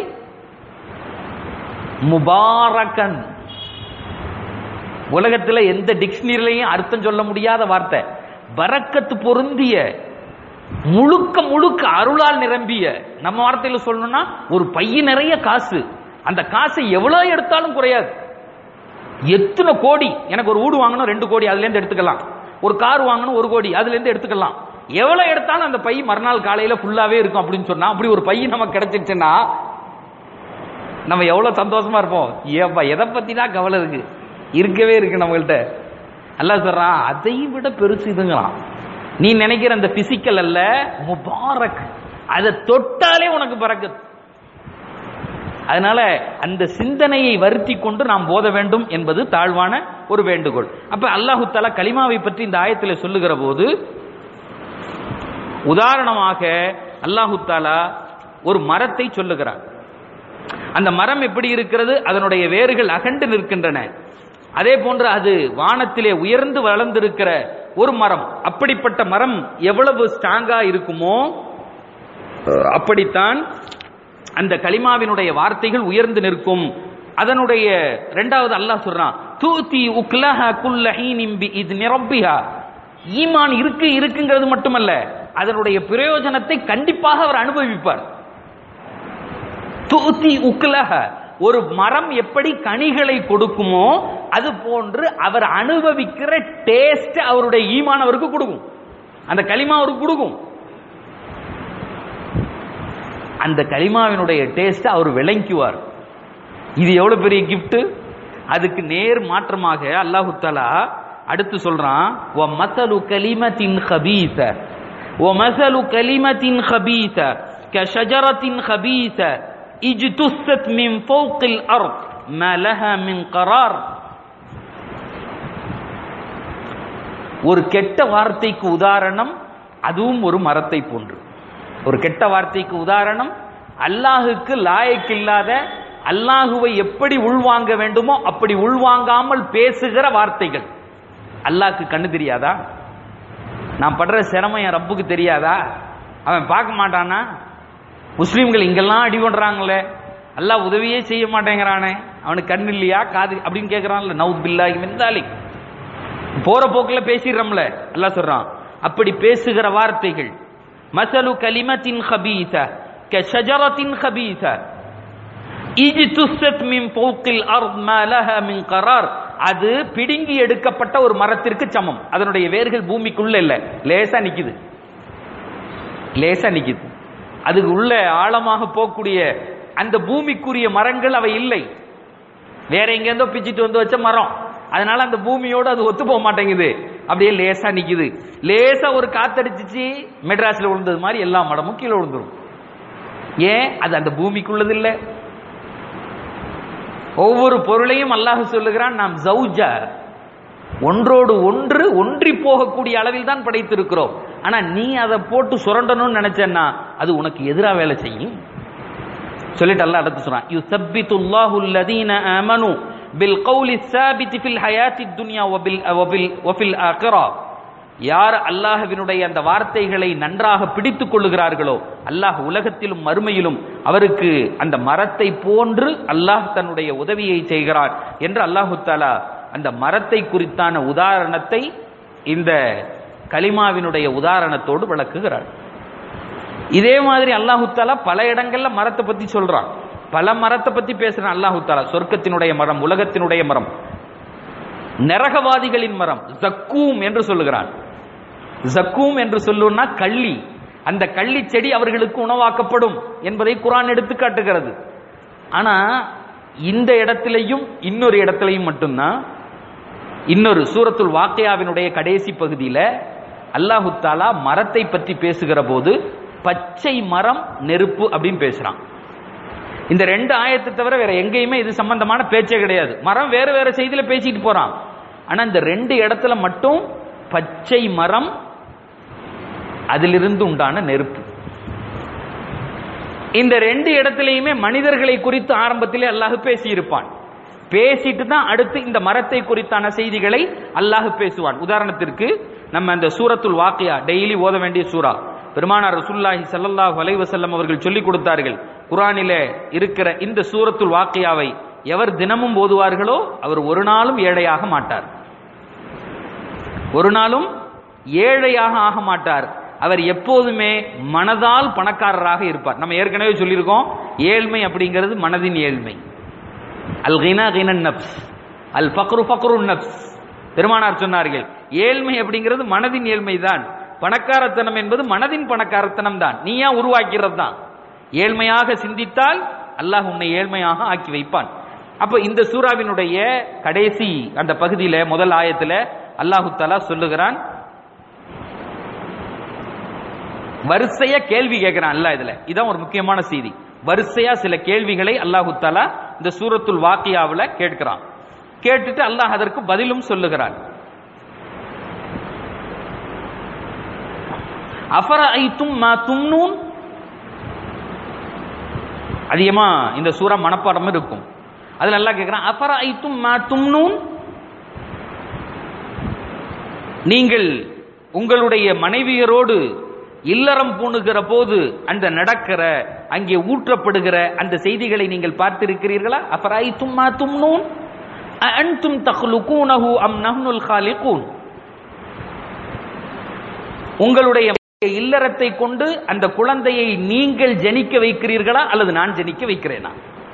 முபாரக்கன் உலகத்துல எந்த டிக்ஷனரிலையும் அர்த்தம் சொல்ல முடியாத வார்த்தை பரக்கத்து பொருந்திய முழுக்க முழுக்க அருளால் நிரம்பிய நம்ம வார்த்தையில சொல்லணும்னா ஒரு பைய நிறைய காசு அந்த காசை எவ்வளவு எடுத்தாலும் குறையாது எத்தனை கோடி எனக்கு ஒரு வீடு வாங்கணும் ரெண்டு கோடி அதுல இருந்து எடுத்துக்கலாம் ஒரு கார் வாங்கணும் ஒரு கோடி அதுல இருந்து எடுத்துக்கலாம் எவ்வளவு எடுத்தாலும் அந்த பை மறுநாள் காலையில ஃபுல்லாவே இருக்கும் அப்படின்னு சொன்னா அப்படி ஒரு பை நமக்கு கிடைச்சிருச்சுன்னா நம்ம எவ்வளவு சந்தோஷமா இருப்போம் ஏப்பா எதை பத்தி தான் கவலை இருக்கு இருக்கவே இருக்கு நம்மள்ட்ட அல்லாஹ் சொல்றான் அதை விட பெருசு இதுங்களாம் நீ நினைக்கிற அந்த பிசிக்கல் அல்ல முபாரக் அதை தொட்டாலே உனக்கு பறக்குது அதனால அந்த சிந்தனையை வருத்தி கொண்டு நாம் போத வேண்டும் என்பது தாழ்வான ஒரு வேண்டுகோள் அப்ப அல்லாஹு தாலா கலிமாவை பற்றி இந்த ஆயத்தில் சொல்லுகிற போது உதாரணமாக அல்லாஹு தாலா ஒரு மரத்தை சொல்லுகிறார் அந்த மரம் எப்படி இருக்கிறது அதனுடைய வேர்கள் அகண்டு நிற்கின்றன அதே போன்று அது வானத்திலே உயர்ந்து வளர்ந்திருக்கிற ஒரு மரம் அப்படிப்பட்ட மரம் எவ்வளவு ஸ்ட்ராங்கா இருக்குமோ அப்படித்தான் அந்த கலிமாவினுடைய வார்த்தைகள் உயர்ந்து நிற்கும் அதனுடைய இரண்டாவது அல்லாஹ் சொல்றான் தூத்தி உக்லஹ குல்ல ஹீனிம் பி இது நிரப்பிஹா ஈமான் இருக்கு இருக்குங்கிறது மட்டுமல்ல அதனுடைய பிரயோஜனத்தை கண்டிப்பாக அவர் அனுபவிப்பார் தூத்தி உக்லஹ ஒரு மரம் எப்படி கனிகளை கொடுக்குமோ அது போன்று அவர் அனுபவிக்கிற டேஸ்ட் அவருடைய ஈமான் அவருக்கு கொடுக்கும் அந்த களிமா அவருக்கு கொடுக்கும் அந்த களிமாவினுடைய டேஸ்ட் அவர் விளங்குவார் இது எவ்வளவு பெரிய கிஃப்ட் அதுக்கு நேர் மாற்றமாக அல்லாஹு தலா அடுத்து சொல்றான் ஓ மசலு கலிமத்தின் ஹபீச ஓ மசலு கலிமத்தின் ஹபீச கஷஜரத்தின் ஹபீச اجتثت من فوق الارض ما لها من قرار ஒரு கெட்ட வார்த்தைக்கு உதாரணம் அதுவும் ஒரு மரத்தை போன்று ஒரு கெட்ட வார்த்தைக்கு உதாரணம் அல்லாஹுக்கு லாயக்கில்லாத அல்லாஹுவை எப்படி உள்வாங்க வேண்டுமோ அப்படி உள்வாங்காமல் பேசுகிற வார்த்தைகள் அல்லாஹ்க்கு கண்ணு தெரியாதா நான் படுற சிரமம் என் ரப்புக்கு தெரியாதா அவன் பார்க்க மாட்டானா முஸ்லீம்கள் இங்கெல்லாம் அடி பண்றாங்களே அல்லாஹ் உதவியே செய்ய மாட்டேங்கிறானே அவனுக்கு கண் இல்லையா காது அப்படின்னு கேட்கறான்ல நவுத் பில்லாஹி மின்தாலி போற போக்குல பேசிடுறோம்ல அல்லாஹ் சொல்றான் அப்படி பேசுகிற வார்த்தைகள் மசலு கலிமத்தின் ஹபீச கஷஜரத்தின் ஹபீச இஜ்துஸ்ஸத் மின் ஃபௌகில் அர்த் மா லஹா மின் கரார் அது பிடுங்கி எடுக்கப்பட்ட ஒரு மரத்திற்கு சமம் அதனுடைய வேர்கள் பூமிக்குள்ள இல்ல லேசா நிக்குது லேசா நிக்குது அதுக்கு உள்ள ஆழமாக போகக்கூடிய அந்த பூமிக்குரிய மரங்கள் அவை இல்லை வேற எங்கேருந்தோ பிச்சிட்டு வந்து வச்ச மரம் அதனால அந்த பூமியோடு அது ஒத்து போக மாட்டேங்குது அப்படியே லேசா நிக்குது லேசா ஒரு காத்தடிச்சிச்சு மெட்ராஸ்ல விழுந்தது மாதிரி எல்லா மடமும் கீழே விழுந்துரும் ஏன் அது அந்த பூமிக்குள்ளது இல்லை ஒவ்வொரு பொருளையும் அல்லாஹ் சொல்லுகிறான் நாம் ஜவுஜா ஒன்றோடு ஒன்று ஒன்றி போகக்கூடிய அளவில் தான் படைத்திருக்கிறோம் ஆனா நீ அதை போட்டு சுரண்டணும்னு நினைச்சேன்னா அது உனக்கு எதிரா வேலை செய்யும் சொல்லிட்டு அல்லாஹ் அடுத்து சொல்றான் யுசப்பித்துல்லாஹு அல்லதீன ஆமனு பில் கௌலி ஸாபித் ஃபில் ஹயாத்தி துன்யா வபில் வபில் வஃபில் ஆகிரா யார் அல்லாஹ்வினுடைய அந்த வார்த்தைகளை நன்றாக பிடித்துக் கொள்ளுகிறார்களோ அல்லாஹ் உலகத்திலும் மறுமையிலும் அவருக்கு அந்த மரத்தை போன்று அல்லாஹ் தன்னுடைய உதவியை செய்கிறார் என்று அல்லாஹு தாலா அந்த மரத்தை குறித்தான உதாரணத்தை இந்த கலிமாவினுடைய உதாரணத்தோடு விளக்குகிறார் இதே மாதிரி அல்லாஹு தாலா பல இடங்கள்ல மரத்தை பத்தி சொல்றான் பல மரத்தை பத்தி பேசுறான் அல்லாஹு தாலா சொர்க்கத்தினுடைய மரம் உலகத்தினுடைய மரம் நரகவாதிகளின் மரம் ஜக்கூம் என்று சொல்லுகிறான் ஜக்கூம் என்று சொல்லுன்னா கள்ளி அந்த கள்ளி செடி அவர்களுக்கு உணவாக்கப்படும் என்பதை குரான் எடுத்து காட்டுகிறது ஆனா இந்த இடத்திலையும் இன்னொரு இடத்திலையும் மட்டும்தான் இன்னொரு சூரத்துல் வாக்கையாவினுடைய கடைசி பகுதியில அல்லாஹு தாலா மரத்தை பற்றி பேசுகிற போது பச்சை மரம் நெருப்பு அப்படின்னு பேசுறான் இந்த ரெண்டு ஆயத்தை தவிர வேற எங்கேயுமே இது சம்பந்தமான பேச்சே கிடையாது மரம் வேற வேற செய்தியில பேசிட்டு போறான் ஆனா இந்த ரெண்டு இடத்துல மட்டும் பச்சை மரம் அதிலிருந்து உண்டான நெருப்பு இந்த ரெண்டு இடத்திலையுமே மனிதர்களை குறித்து ஆரம்பத்திலே அல்லாஹ் பேசியிருப்பான் பேசிட்டு தான் அடுத்து இந்த மரத்தை குறித்தான செய்திகளை அல்லாஹ் பேசுவான் உதாரணத்திற்கு நம்ம அந்த சூரத்துல் வாக்கியா டெய்லி ஓத வேண்டிய சூரா பெருமானார் ரசூல்லாஹி ஸல்லல்லாஹு அலைஹி வஸல்லம் அவர்கள் சொல்லிக் கொடுத்தார்கள் குர்ஆனிலே இருக்கிற இந்த சூரத்துல் வாக்கியாவை எவர் தினமும் ஓதுவார்களோ அவர் ஒரு நாளும் ஏழையாக மாட்டார் ஒரு நாளும் ஏழையாக ஆக மாட்டார் அவர் எப்போதுமே மனதால் பணக்காரராக இருப்பார் நம்ம ஏற்கனவே சொல்லியிருக்கோம் ஏழ்மை அப்படிங்கிறது மனதின் ஏழ்மை அல் கினா கினன் நப்ஸ் அல் ஃபக்ரு ஃபக்ரு நப்ஸ் பெருமானார் சொன்னார்கள் ஏழ்மை அப்படிங்கிறது மனதின் ஏழ்மை தான் பணக்காரத்தனம் என்பது மனதின் பணக்காரத்தனம் தான் நீயா உருவாக்கிறது தான் ஏழ்மையாக சிந்தித்தால் அல்லாஹ் உன்னை ஏழ்மையாக ஆக்கி வைப்பான் அப்ப இந்த சூறாவினுடைய கடைசி அந்த பகுதியில முதல் ஆயத்துல அல்லாஹு தலா சொல்லுகிறான் வரிசையா கேள்வி கேட்கிறான் அல்ல இதுல இதான் ஒரு முக்கியமான செய்தி வரிசையா சில கேள்விகளை அல்லாஹு தாலா இந்த சூரத்துல் வாக்கியாவுல கேட்கிறான் கேட்டுட்டு அல்லாஹ் அதற்கு பதிலும் சொல்லுகிறான் அஃபர ஐத்தும் மா தும்னூன் அதிகமா இந்த சூரா மனப்பாடம் இருக்கும் அதுல நல்லா கேட்கிறான் அஃபர ஐத்தும் மா தும்னூன் நீங்கள் உங்களுடைய மனைவியரோடு இல்லறம் பூணுகிற போது அந்த நடக்கிற அங்கே ஊற்றப்படுகிற அந்த செய்திகளை நீங்கள் பார்த்திருக்கிறீர்களா அஃபராய் தும்மா தும்னூன் அன்தும் தஹ்லுகூனஹு அம் நஹ்னுல் காலிகூன் உங்களுடைய இல்லறத்தை கொண்டு அந்த குழந்தையை நீங்கள் ஜனிக்க வைக்கிறீர்களா அல்லது நான் ஜனிக்க வைக்கிறேனா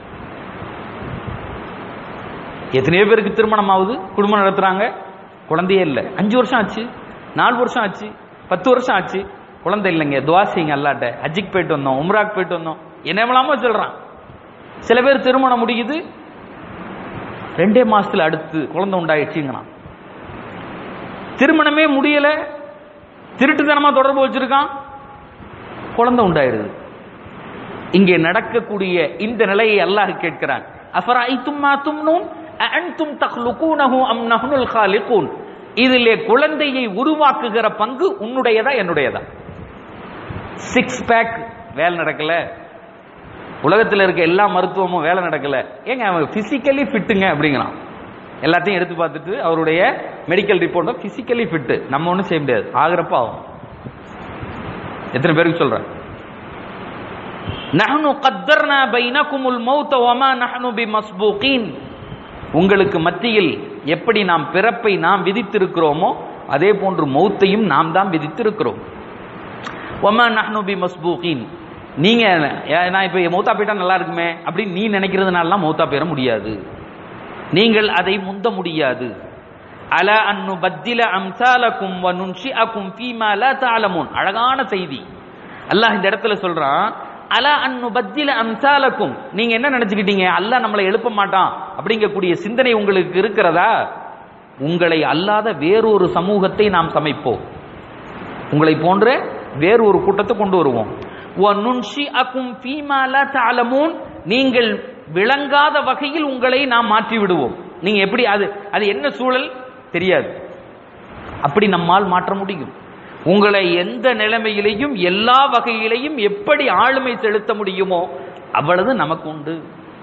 எத்தனையோ பேருக்கு திருமணம் ஆகுது குடும்பம் நடத்துறாங்க குழந்தையே இல்லை அஞ்சு வருஷம் ஆச்சு நாலு வருஷம் ஆச்சு பத்து வருஷம் ஆச்சு குழந்தை இல்லைங்க துவா செய்யுங்க அல்லாட்ட ஹஜ்ஜிக்கு போயிட்டு வந்தோம் உம்ராக்கு போயிட்டு வந்தோம் என்னெல்லாமோ சொல்றான் சில பேர் திருமணம் முடியுது ரெண்டே மாசத்துல அடுத்து குழந்தை உண்டாயிடுச்சுங்கிறான் திருமணமே முடியல திருட்டுத்தனமா தொடர்பு வச்சிருக்கான் குழந்தை உண்டாயிருது இங்கே நடக்கக்கூடிய இந்த நிலையை அல்லாஹ் கேட்கிறான் அஃபராய்த்தும் மா தும்னூன் அன்தும் தஹ்லுகூனஹு அம் நஹ்னுல் காலிகூன் இதிலே குழந்தையை உருவாக்குகிற பங்கு உன்னுடையதா என்னுடையதா சிக்ஸ் பேக் வேலை நடக்கல உலகத்தில் இருக்க எல்லா மருத்துவமும் வேலை நடக்கல ஏங்க அவன் பிசிக்கலி ஃபிட்டுங்க அப்படிங்கிறான் எல்லாத்தையும் எடுத்து பார்த்துட்டு அவருடைய மெடிக்கல் ரிப்போர்ட்டும் பிசிக்கலி ஃபிட்டு நம்ம ஒன்றும் செய்ய முடியாது ஆகிறப்ப ஆகும் எத்தனை பேருக்கு சொல்றேன் நஹ்னு கத்தர்னா பைனகுமுல் மௌத்த வமா நஹ்னு பிமஸ்பூகீன் உங்களுக்கு மத்தியில் எப்படி நாம் பிறப்பை நாம் விதித்திருக்கிறோமோ அதே போன்று மௌத்தையும் நாம் தான் விதித்திருக்கிறோம் ஒமா நஹ்னு பி மஸ்பூகின் நீங்க ஏ- நான் இப்ப மௌத்தா போயிட்டா நல்லா இருக்குமே அப்படின்னு நீ நினைக்கிறதுனாலாம் மௌத்தா பெற முடியாது நீங்கள் அதை முந்த முடியாது அல அன்னு பத்தில அம்சாலக்கும் வ நுன்ஷிஅக்கும் ஃபீமா லா தஅலமூன் அழகான செய்தி அல்லாஹ் இந்த இடத்துல சொல்றான் அல அன்னு பத்தில அம்சாலக்கும் நீங்க என்ன நினைச்சுக்கிட்டீங்க அல்லாஹ் நம்மளை எழுப்ப மாட்டான் அப்படிங்கக்கூடிய சிந்தனை உங்களுக்கு இருக்கிறதா உங்களை அல்லாத வேறொரு சமூகத்தை நாம் சமைப்போம் உங்களை போன்ற வேறு ஒரு கூட்டத்தை கொண்டு வருவோம் وَنُنْشِئَكُمْ فِيمَا لَا تَعْلَمُونَ நீங்கள் விளங்காத வகையில் உங்களை நாம் மாற்றி விடுவோம் நீங்க எப்படி அது அது என்ன சூழல் தெரியாது அப்படி நம்மால் மாற்ற முடியும் உங்களை எந்த நிலைமையிலையும் எல்லா வகையிலையும் எப்படி ஆளுமை செலுத்த முடியுமோ அவ்வளவு நமக்கு உண்டு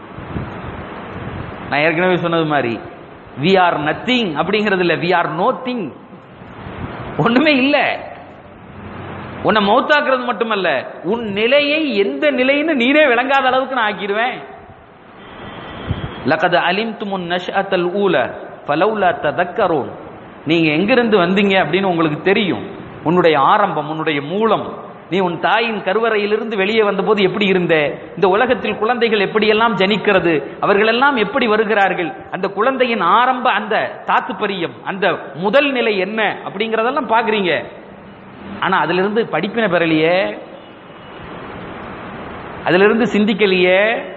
நான் ஏற்கனவே சொன்னது மாதிரி வி ஆர் நத்திங் அப்படிங்கிறது இல்ல வி ஆர் நோ திங் ஒண்ணுமே இல்ல உன்னை மௌத்தாக்குறது மட்டுமல்ல உன் நிலையை எந்த நிலைன்னு நீரே விளங்காத அளவுக்கு நான் ஆக்கிடுவேன் லகது அலிம்துமுன் நஷ்அத்தல் ஊல ஃபலௌலா ததக்கரோன் நீங்க எங்கிருந்து வந்தீங்க அப்படின்னு உங்களுக்கு தெரியும் உன்னுடைய ஆரம்பம் உன்னுடைய மூலம் நீ உன் தாயின் கருவறையிலிருந்து வெளியே வந்தபோது எப்படி இருந்த இந்த உலகத்தில் குழந்தைகள் எப்படியெல்லாம் ஜனிக்கிறது அவர்களெல்லாம் எப்படி வருகிறார்கள் அந்த குழந்தையின் ஆரம்ப அந்த தாத்துப்பரியம் அந்த முதல் நிலை என்ன அப்படிங்கறதெல்லாம் பாக்குறீங்க ஆனா அதுல இருந்து படிப்பினை பெறலையே அதுல இருந்து சிந்திக்கலையே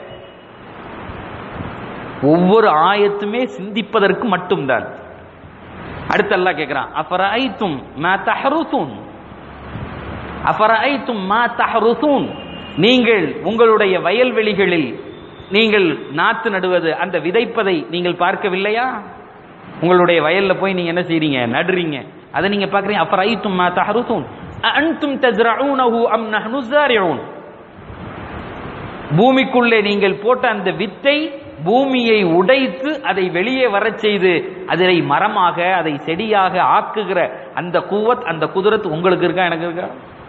ஒவ்வொரு ஆயத்துமே சிந்திப்பதற்கு மட்டும்தான் அடுத்து அல்லாஹ் கேக்குறான் அஃபரஐத்தும் மா தஹருசூன் அஃபரஐத்தும் மா தஹருசூன் நீங்கள் உங்களுடைய வயல்வெளிகளில் நீங்கள் நாத்து நடுவது அந்த விதைப்பதை நீங்கள் பார்க்கவில்லையா உங்களுடைய வயல்ல போய் நீங்க என்ன செய்றீங்க நடுறீங்க அதை நீங்க பார்க்கறீங்க அஃபரஐத்தும் மா தஹருசூன் அன்தும் தஸ்ரஊனஹு அம் நஹ்னு ஸாரிஊன் பூமிக்குள்ளே நீங்கள் போட்ட அந்த வித்தை பூமியை உடைத்து அதை வெளியே வரச் செய்து அதை மரமாக அதை செடியாக ஆக்குகிற அந்த கூவத் அந்த குதிரத் உங்களுக்கு இருக்கா எனக்கு இருக்கா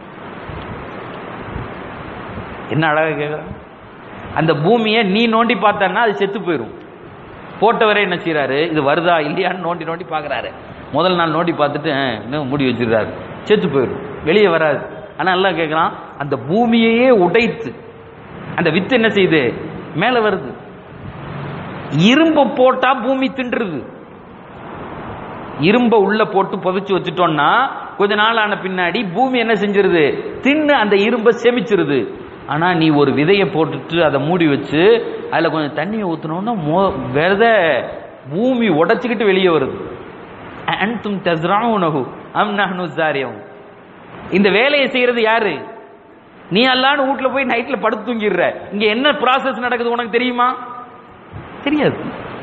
என்ன அழகா கேக்குறேன் அந்த பூமியை நீ நோண்டி பார்த்தன்னா அது செத்து போயிடும் போட்டவரே என்ன செய்யறாரு இது வருதா இல்லையான்னு நோண்டி நோண்டி பார்க்கறாரு முதல் நாள் நோண்டி பார்த்துட்டு "அஹ், இன்னும் மூடி வச்சிருக்காரு செத்து போயிடும் வெளியே வராது ஆனா எல்லாம் கேட்கறான் அந்த பூமியையே உடைத்து அந்த வித்து என்ன செய்யுது மேல வருது இரும்ப போட்டா பூமி தின்றுது இரும்ப உள்ள போட்டு புதைச்சு வச்சுட்டோம்னா கொஞ்ச நாள் ஆன பின்னாடி பூமி என்ன செஞ்சிருது தின்னு அந்த இரும்ப செமிச்சிருது ஆனா நீ ஒரு விதையை போட்டுட்டு அதை மூடி வச்சு அதுல கொஞ்சம் தண்ணியை ஊத்துனோம்னா மோ- விதை பூமி உடைச்சுக்கிட்டு வெளியே வருது அன்தும் தஸ்ரஊனஹு அம் நஹ்னு ஸாரியூன் இந்த வேலையை செய்யறது யாரு நீ அல்லான்னு வீட்ல போய் நைட்ல படுத்து தூங்கிடுற இங்க என்ன ப்ராசஸ் நடக்குது உனக்கு தெரியுமா தெரியாது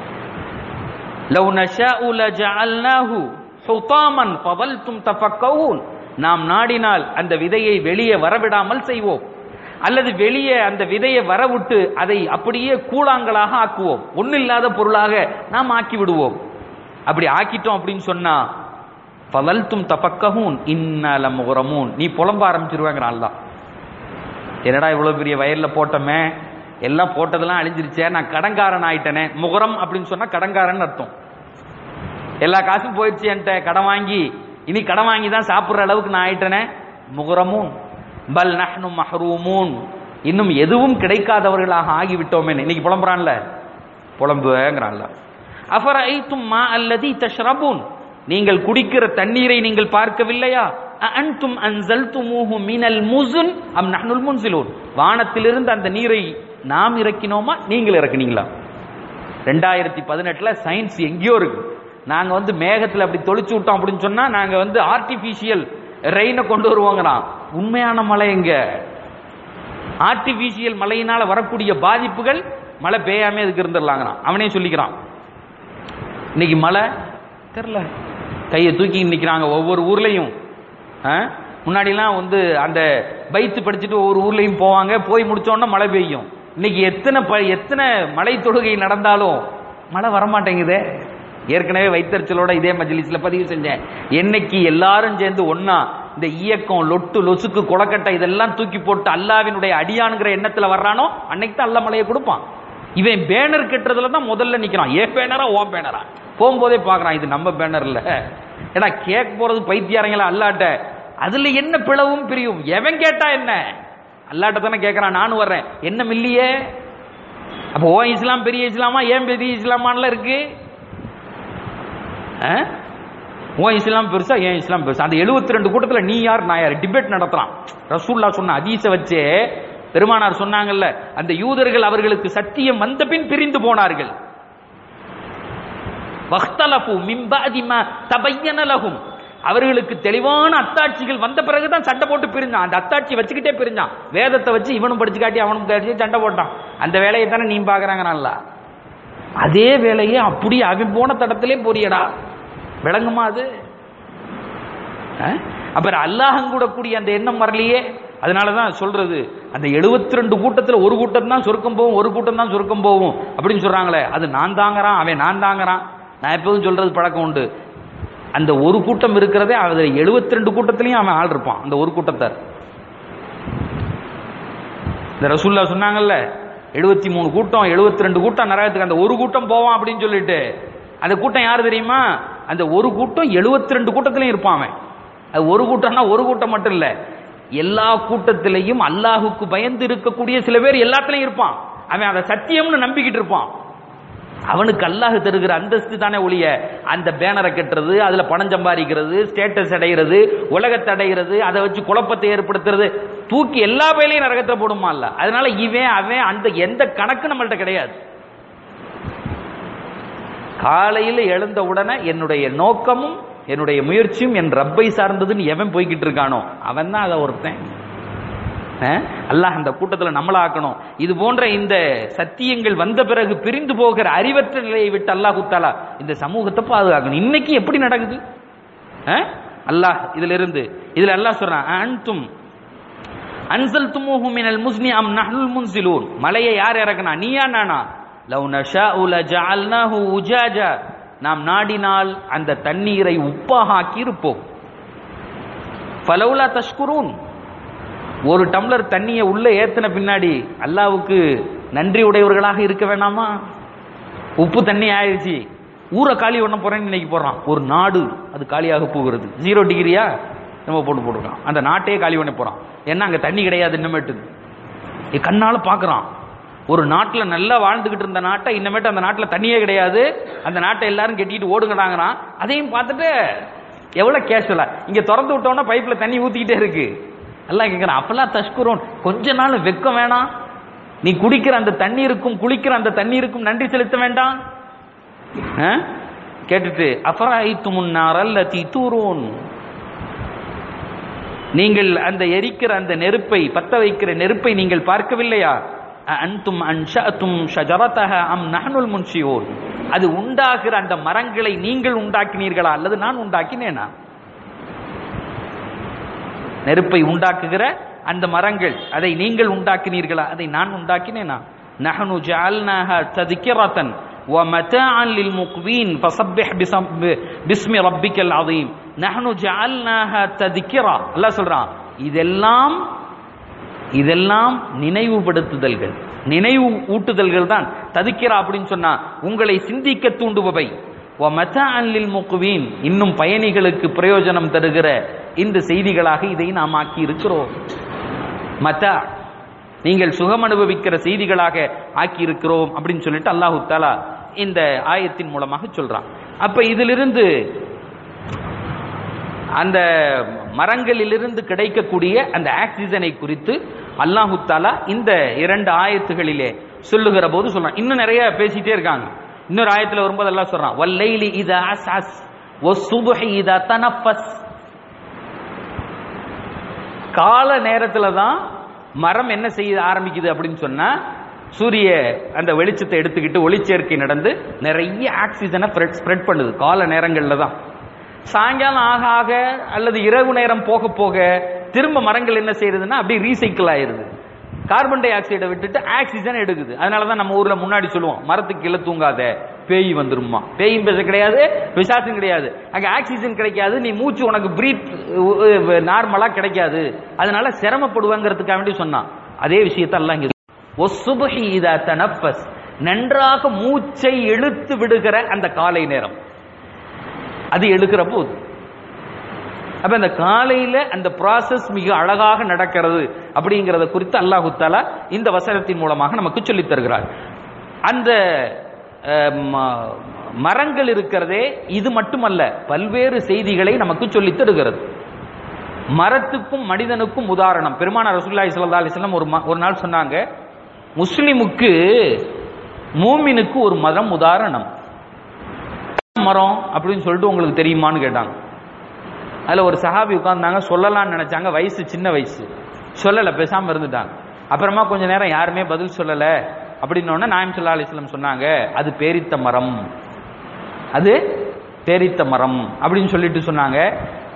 லவ் நஷாஉ லஜஅல்னாஹு ஹுதாமன் ஃபவல்தும் தஃபக்கவுன் நாம் நாடினால் அந்த விதையை வெளியே வரவிடாமல் செய்வோம் அல்லது வெளியே அந்த விதையை வரவிட்டு அதை அப்படியே கூழாங்கலாக ஆக்குவோம் ஒன்னில்லாத பொருளாக நாம் ஆக்கி விடுவோம் அப்படி ஆக்கிட்டோம் அப்படின்னு சொன்னா ஃபவல்தும் தஃபக்கஹூன் இன்னல முகரமூன் நீ புலம்ப ஆரம்பிச்சிருவாங்கிறான் அல்லாஹ் என்னடா இவ்வளவு பெரிய வயல்ல போட்டோமே எல்லாம் போட்டதெல்லாம் அழிஞ்சிருச்சே நான் கடன்காரன் ஆயிட்டனே முகரம் அப்படின்னு சொன்னா கடன்காரன் அர்த்தம் எல்லா காசும் போயிடுச்சு என்கிட்ட கடன் வாங்கி இனி கடன் வாங்கி தான் சாப்பிடுற அளவுக்கு நான் ஆயிட்டனே முகரமும் பல் நஹ்னு மஹ்ரூமூன் இன்னும் எதுவும் கிடைக்காதவர்களாக ஆகிவிட்டோமே இன்னைக்கு புலம்புறான்ல புலம்புங்கிறான்ல அஃபரைத்தும் மா அல்லதி தஷ்ரபூன் நீங்கள் குடிக்கிற தண்ணீரை நீங்கள் பார்க்கவில்லையா அன்தும் அன்சல்துமூஹு மினல் முசுன் அம் நஹ்னுல் முன்சிலூன் வானத்திலிருந்து அந்த நீரை நாம் இறக்கினோமா நீங்கள் இறக்குனீங்களா ரெண்டாயிரத்தி பதினெட்டுல சயின்ஸ் எங்கேயோ இருக்கு நாங்க வந்து மேகத்துல அப்படி தொளிச்சு விட்டோம் அப்படின்னு சொன்னா நாங்க வந்து ஆர்டிபிஷியல் ரெயினை கொண்டு வருவோங்கிறான் உண்மையான மழை எங்க ஆர்டிபிஷியல் மழையினால வரக்கூடிய பாதிப்புகள் மழை பெய்யாம இதுக்கு இருந்துடலாங்கிறான் அவனே சொல்லிக்கிறான் இன்னைக்கு மழை தெரில கையை தூக்கி நிக்கிறாங்க ஒவ்வொரு ஊர்லயும் ஆ? முன்னாடிலாம் வந்து அந்த பைத்து படிச்சுட்டு ஒவ்வொரு ஊர்லயும் போவாங்க போய் முடிச்சோன்னா மழை பெய்யும் இன்னைக்கு எத்தனை ப- எத்தனை மழை தொழுகை நடந்தாலும் மழை வரமாட்டேங்குதே ஏற்கனவே வைத்தறிச்சலோட இதே மஜ்லிஸ்ல பதிவு செஞ்சேன் என்னைக்கு எல்லாரும் சேர்ந்து ஒண்ணா இந்த இயக்கம் லொட்டு லொசுக்கு கொலக்கட்டை இதெல்லாம் தூக்கி போட்டு அல்லாவினுடைய அடியானுங்கிற எண்ணத்துல வர்றானோ அன்னைக்கு தான் அல்லா மழையை கொடுப்பான் இவன் பேனர் கட்டுறதுல தான் முதல்ல நிக்கிறான் ஏ பேனரா ஓ பேனரா போகும்போதே பார்க்கறான் இது நம்ம பேனர் இல்ல ஏடா கேட்க போறது பைத்தியாரங்களா அல்லாட்ட அதுல என்ன பிளவும் பிரியும் எவன் கேட்டா என்ன அல்லாட்ட தானே கேட்கறான் நானும் வர்றேன் என்ன மில்லியே அப்போ ஓ இஸ்லாம் பெரிய இஸ்லாமா ஏன் பெரிய இஸ்லாமான்ல இருக்கு ஆ? உன் இஸ்லாம் பெருசா ஏன் இஸ்லாம் பெருசா அந்த 72 ரெண்டு கூட்டத்துல நீ யார் நான் யார் டிபேட் நடத்துறான் ரசூல்லா சொன்ன ஹதீஸ வச்சே பெருமானார் சொன்னாங்கல்ல அந்த யூதர்கள் அவர்களுக்கு சத்தியம் வந்த பின் பிரிந்து போனார்கள் வக்தலஃபு மின் பஅதி மா தபய்யன லஹும் அவர்களுக்கு தெளிவான அத்தாட்சிகள் வந்த பிறகுதான் சண்டை போட்டு பிரிஞ்சான் அந்த அத்தாட்சி வச்சுக்கிட்டே பிரிஞ்சான் வேதத்தை வச்சு இவனும் படிச்சு காட்டி அவனும் படிச்சு சண்டை போட்டான் அந்த வேலையை தானே நீ பாக்குறாங்கனால அதே வேலையை அப்படியே அவன் போன தடத்திலே போறியடா விளங்குமா அது அஹ்? அப்புறம் அல்லாஹம் கூட கூடிய அந்த எண்ணம் வரலையே அதனாலதான் சொல்றது அந்த 72 ரெண்டு கூட்டத்துல ஒரு கூட்டம் தான் சொர்க்கம் போகும் ஒரு கூட்டம் தான் சொர்க்கம் போகும் அப்படின்னு சொல்றாங்களே அது நான் தாங்கறான் அவன் நான் தாங்கறான் நான் எப்பவும் சொல்றது பழக்கம் உண்டு அந்த ஒரு கூட்டம் இருக்கிறதே அதுல 72 ரெண்டு கூட்டத்திலையும் அவன் ஆள் இருப்பான் அந்த ஒரு கூட்டத்தார் இந்த ரசூல்லா சொன்னாங்கல்ல எழுபத்தி மூணு கூட்டம் 72 ரெண்டு கூட்டம் நரகத்துக்கு அந்த ஒரு கூட்டம் போவான் அப்படின்னு சொல்லிட்டு அந்த கூட்டம் யாரு தெரியுமா அந்த ஒரு கூட்டம் 72 ரெண்டு கூட்டத்திலையும் இருப்பான் அவன் அது ஒரு கூட்டம்னா ஒரு கூட்டம் மட்டும் இல்ல எல்லா கூட்டத்திலையும் அல்லாஹுக்கு பயந்து இருக்கக்கூடிய சில பேர் எல்லாத்துலயும் இருப்பான் அவன் அதை சத்தியம்னு நம்பிக்கிட்டு இருப்பான் அவனுக்கு அல்லாஹ் தருகிற அந்தஸ்து தானே ஒழிய அந்த பேனரை கட்டுறது அதுல பணம் சம்பாதிக்கிறது ஸ்டேட்டஸ் அடைகிறது உலகத்தை அடைகிறது அதை வச்சு குழப்பத்தை ஏற்படுத்துறது தூக்கி எல்லா வேலையும் நரகத்தை போடுமா இல்ல அதனால இவன் அவன் அந்த எந்த கணக்கு நம்மள்ட்ட கிடையாது காலையில் எழுந்த உடனே என்னுடைய நோக்கமும் என்னுடைய முயற்சியும் என் ரப்பை சார்ந்ததுன்னு எவன் போய்கிட்டு இருக்கானோ அவன் தான் அதை ஒருத்தன் அஹ், அல்லாஹ் அந்த கூட்டத்தில் நம்மள ஆக்கணும் இது போன்ற இந்த சத்தியங்கள் வந்த பிறகு பிரிந்து போகிற அறிவற்ற நிலையை விட்டு அல்லாஹு தாலா இந்த சமூகத்தை பாதுகாக்கணும் இன்னைக்கு எப்படி நடக்குது அஹ்? அல்லாஹ் இதுல இருந்து இதுல அல்லாஹ் சொல்றான் அன்தும் அன்சல் துமுஹு மினல் முஸ்னி அம் நஹ்னுல் முன்சிலூன் மலையை யார் இறக்குனா நீயா நானா லவ் நஷாஉ லஜஅல்னாஹு உஜாஜா நாம் நாடினால் அந்த தண்ணீரை உப்பாக ஆக்கி இருப்போம் ஃபலௌலா தஷ்குரூன் ஒரு டம்ளர் தண்ணியை உள்ள ஏத்தின பின்னாடி அல்லாவுக்கு நன்றி உடையவர்களாக இருக்க வேணாமா உப்பு தண்ணி ஆயிடுச்சு ஊரை காலி பண்ண போறேன்னு இன்னைக்கு போடுறான் ஒரு நாடு அது காலியாக போகிறது ஜீரோ டிகிரியா நம்ம போட்டு போட்டுருக்கான் அந்த நாட்டையே காலி பண்ண போறான் ஏன்னா அங்க தண்ணி கிடையாது இன்னமேட்டு என் கண்ணால பாக்குறான் ஒரு நாட்டுல நல்லா வாழ்ந்துகிட்டு இருந்த நாட்டை இன்னமேட்டு அந்த நாட்டுல தண்ணியே கிடையாது அந்த நாட்டை எல்லாரும் கெட்டிட்டு ஓடுங்கடாங்கிறான் அதையும் பார்த்துட்டு எவ்வளவு கேஷுவலா இங்க திறந்து விட்டோம்னா பைப்ல தண்ணி ஊத்திக்கிட்டே இருக்கு எல்லாம் கேட்கிறான் அப்பெல்லாம் தஷ்குரோன் கொஞ்ச நாள் வெக்கம் வேணாம் நீ குடிக்கிற அந்த தண்ணீருக்கும் குளிக்கிற அந்த தண்ணீருக்கும் நன்றி செலுத்த வேண்டாம் ஆ? கேட்டுட்டு அபராயித்து முன்னார் அல்ல தூரோன் நீங்கள் அந்த எரிக்கிற அந்த நெருப்பை பத்த வைக்கிற நெருப்பை நீங்கள் பார்க்கவில்லையா அன்தும் அன்ஷஅத்தும் ஷஜரதஹ அம் நஹ்னுல் முன்ஷியூன் அது உண்டாகிற அந்த மரங்களை நீங்கள் உண்டாக்கினீர்களா அல்லது நான் உண்டாக்கினேனா நெருப்பை உண்டாக்குகிற அந்த மரங்கள் அதை நீங்கள் உண்டாக்கினீர்களா அதை நான் உண்டாக்கினேனா நஹனு ஜஅல்னாஹ தذكرةً ومتاعا للمقوين فسبح بسم- باسم ربك العظيم نحن جعلناها تذكرة அல்லாஹ் சொல்றான் இதெல்லாம் இதெல்லாம் நினைவுபடுத்துதல்கள் நினைவு ஊட்டுதல்கள் தான் ததுக்கிறா அப்படின்னு சொன்னா உங்களை சிந்திக்க தூண்டுபவை ومتاعا للمقوين இன்னும் பயணிகளுக்கு பிரயோஜனம் தருகிற இந்த செய்திகளாக இதை நாம் ஆக்கி இருக்கிறோம் மத்தா நீங்கள் சுகம் அனுபவிக்கிற செய்திகளாக ஆக்கி இருக்கிறோம் அப்படின்னு சொல்லிட்டு அல்லாஹு தாலா இந்த ஆயத்தின் மூலமாக சொல்றான் அப்ப இதிலிருந்து அந்த மரங்களிலிருந்து கிடைக்கக்கூடிய அந்த ஆக்சிஜனை குறித்து அல்லாஹு தாலா இந்த இரண்டு ஆயத்துகளிலே சொல்லுகிற போது சொல்றான் இன்னும் நிறைய பேசிட்டே இருக்காங்க இன்னொரு ஆயத்துல வரும்போது எல்லாம் சொல்றான் வல்லைலி இதா அஸ்அஸ் வஸ்ஸுபஹி இதா தனஃபஸ் கால நேரத்துல தான் மரம் என்ன செய்ய ஆரம்பிக்குது அப்படின்னு சொன்னா சூரிய அந்த வெளிச்சத்தை எடுத்துக்கிட்டு ஒளிச்சேர்க்கை நடந்து நிறைய ஆக்சிஜனை ஸ்ப்ரெட் பண்ணுது கால நேரங்கள்ல தான் சாயங்காலம் ஆக ஆக அல்லது இரவு நேரம் போக போக திரும்ப மரங்கள் என்ன செய்யறதுன்னா அப்படியே ரீசைக்கிள் ஆயிருது கார்பன் டை ஆக்சைடை விட்டுட்டு ஆக்சிஜன் எடுக்குது அதனால தான் நம்ம ஊர்ல முன்னாடி சொல்லுவோம் மரத்துக்கு கீழே தூங்காத பேய் வந்துருமா பேயும் பேச கிடையாது பிசாசும் கிடையாது அங்க ஆக்சிஜன் கிடைக்காது நீ மூச்சு உனக்கு பிரீத் நார்மலா கிடைக்காது அதனால சிரமப்படுவாங்கிறதுக்காக வேண்டி சொன்னான் அதே விஷயத்தை எல்லாம் இங்க ஒசுபஹி இதா தனஃபஸ் நன்றாக மூச்சை இழுத்து விடுகிற அந்த காலை நேரம் அது எடுக்கிற போது அப்ப அந்த காலையில அந்த process மிக அழகாக நடக்கிறது அப்படிங்கறத குறித்து அல்லாஹு தாலா இந்த வசனத்தின் மூலமாக நமக்கு சொல்லித் தருகிறார் அந்த அஹ், ம- மரங்கள் இருக்கிறதே இது மட்டுமல்ல பல்வேறு செய்திகளை நமக்கு சொல்லித் தருகிறது மரத்துக்கும் மனிதனுக்கும் உதாரணம் பெருமான ரசூலுல்லாஹி ஸல்லல்லாஹு அலைஹி வஸல்லம் ஒரு ம- ஒரு நாள் சொன்னாங்க முஸ்லிமுக்கு மூமினுக்கு ஒரு மரம் உதாரணம் மரம் அப்படின்னு சொல்லிட்டு உங்களுக்கு தெரியுமான்னு கேட்டாங்க அதுல ஒரு சஹாபி உட்கார்ந்தாங்க சொல்லலாம்னு நினைச்சாங்க வயசு சின்ன வயசு சொல்லல பேசாம இருந்துட்டாங்க அப்புறமா கொஞ்ச நேரம் யாருமே பதில் சொல்லல அப்படின்னோடனே நாயம் சொல்லா அலிஸ்லம் சொன்னாங்க அது பேரித்த மரம் அது பேரித்த மரம் அப்படின்னு சொல்லிட்டு சொன்னாங்க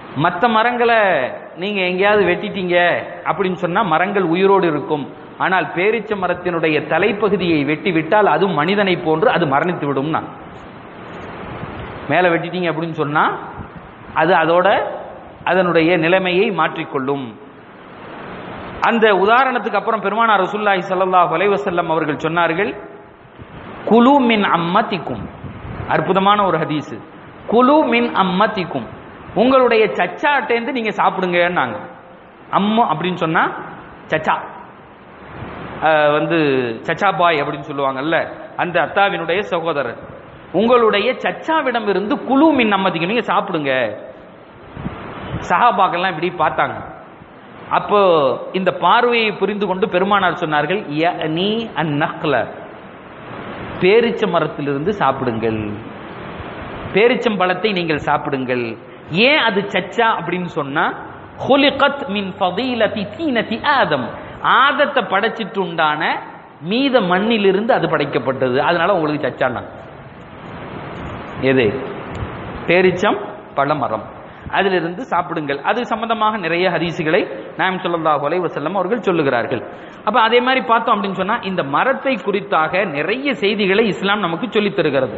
மற்ற மரங்களை நீங்க எங்கேயாவது வெட்டிட்டீங்க அப்படின்னு சொன்னா மரங்கள் உயிரோடு இருக்கும் ஆனால் பேரிச்ச மரத்தினுடைய தலைப்பகுதியை வெட்டி விட்டால் அது மனிதனை போன்று அது மரணித்து விடும்னா மேலே வெட்டிட்டீங்க அப்படின்னு சொன்னா அது அதோட அதனுடைய நிலைமையை மாற்றிக்கொள்ளும் அந்த உதாரணத்துக்கு அப்புறம் பெருமானார் ரசூல்லாஹி ஸல்லல்லாஹு அலைஹி வஸல்லம் அவர்கள் சொன்னார்கள் குலு மின் அம்மத்திக்கும் அற்புதமான ஒரு ஹதீஸ் குலு மின் அம்மத்திக்கும் உங்களுடைய சச்சாட்டேந்து நீங்க சாப்பிடுங்கன்னாங்க அம்மு அப்படின்னு சொன்னா சச்சா அஹ் வந்து சச்சா பாய் அப்படின்னு சொல்லுவாங்கல்ல அந்த அத்தாவினுடைய சகோதரர் உங்களுடைய சச்சாவிடம் இருந்து குழு மின் அம்மதிக்கு நீங்க சாப்பிடுங்க சஹாபாக்கெல்லாம் இப்படி பார்த்தாங்க அப்போ இந்த பார்வையை புரிந்து கொண்டு பெருமானார் சொன்னார்கள் நீ அந்நக்ல பேரிச்ச மரத்திலிருந்து சாப்பிடுங்கள் பேரிச்சம்பழத்தை நீங்கள் சாப்பிடுங்கள் ஏன் அது சச்சா அப்படின்னு சொன்னா ஹுலிகத் மின் ஃபதீலதி தீனதி ஆதம் ஆதத்தை படைச்சிட்டு உண்டான மீத மண்ணிலிருந்து அது படைக்கப்பட்டது அதனால உங்களுக்கு சச்சானா எது பேரிச்சம் பழமரம் அதிலிருந்து சாப்பிடுங்கள் அது சம்பந்தமாக நிறைய ஹதீசுகளை நாயம் ஸல்லல்லாஹு அலைஹி வஸல்லம் அவர்கள் சொல்லுகிறார்கள் அப்ப அதே மாதிரி பார்த்தோம் அப்படின்னு சொன்னா இந்த மரத்தை குறித்தாக நிறைய செய்திகளை இஸ்லாம் நமக்கு சொல்லித் தருகிறது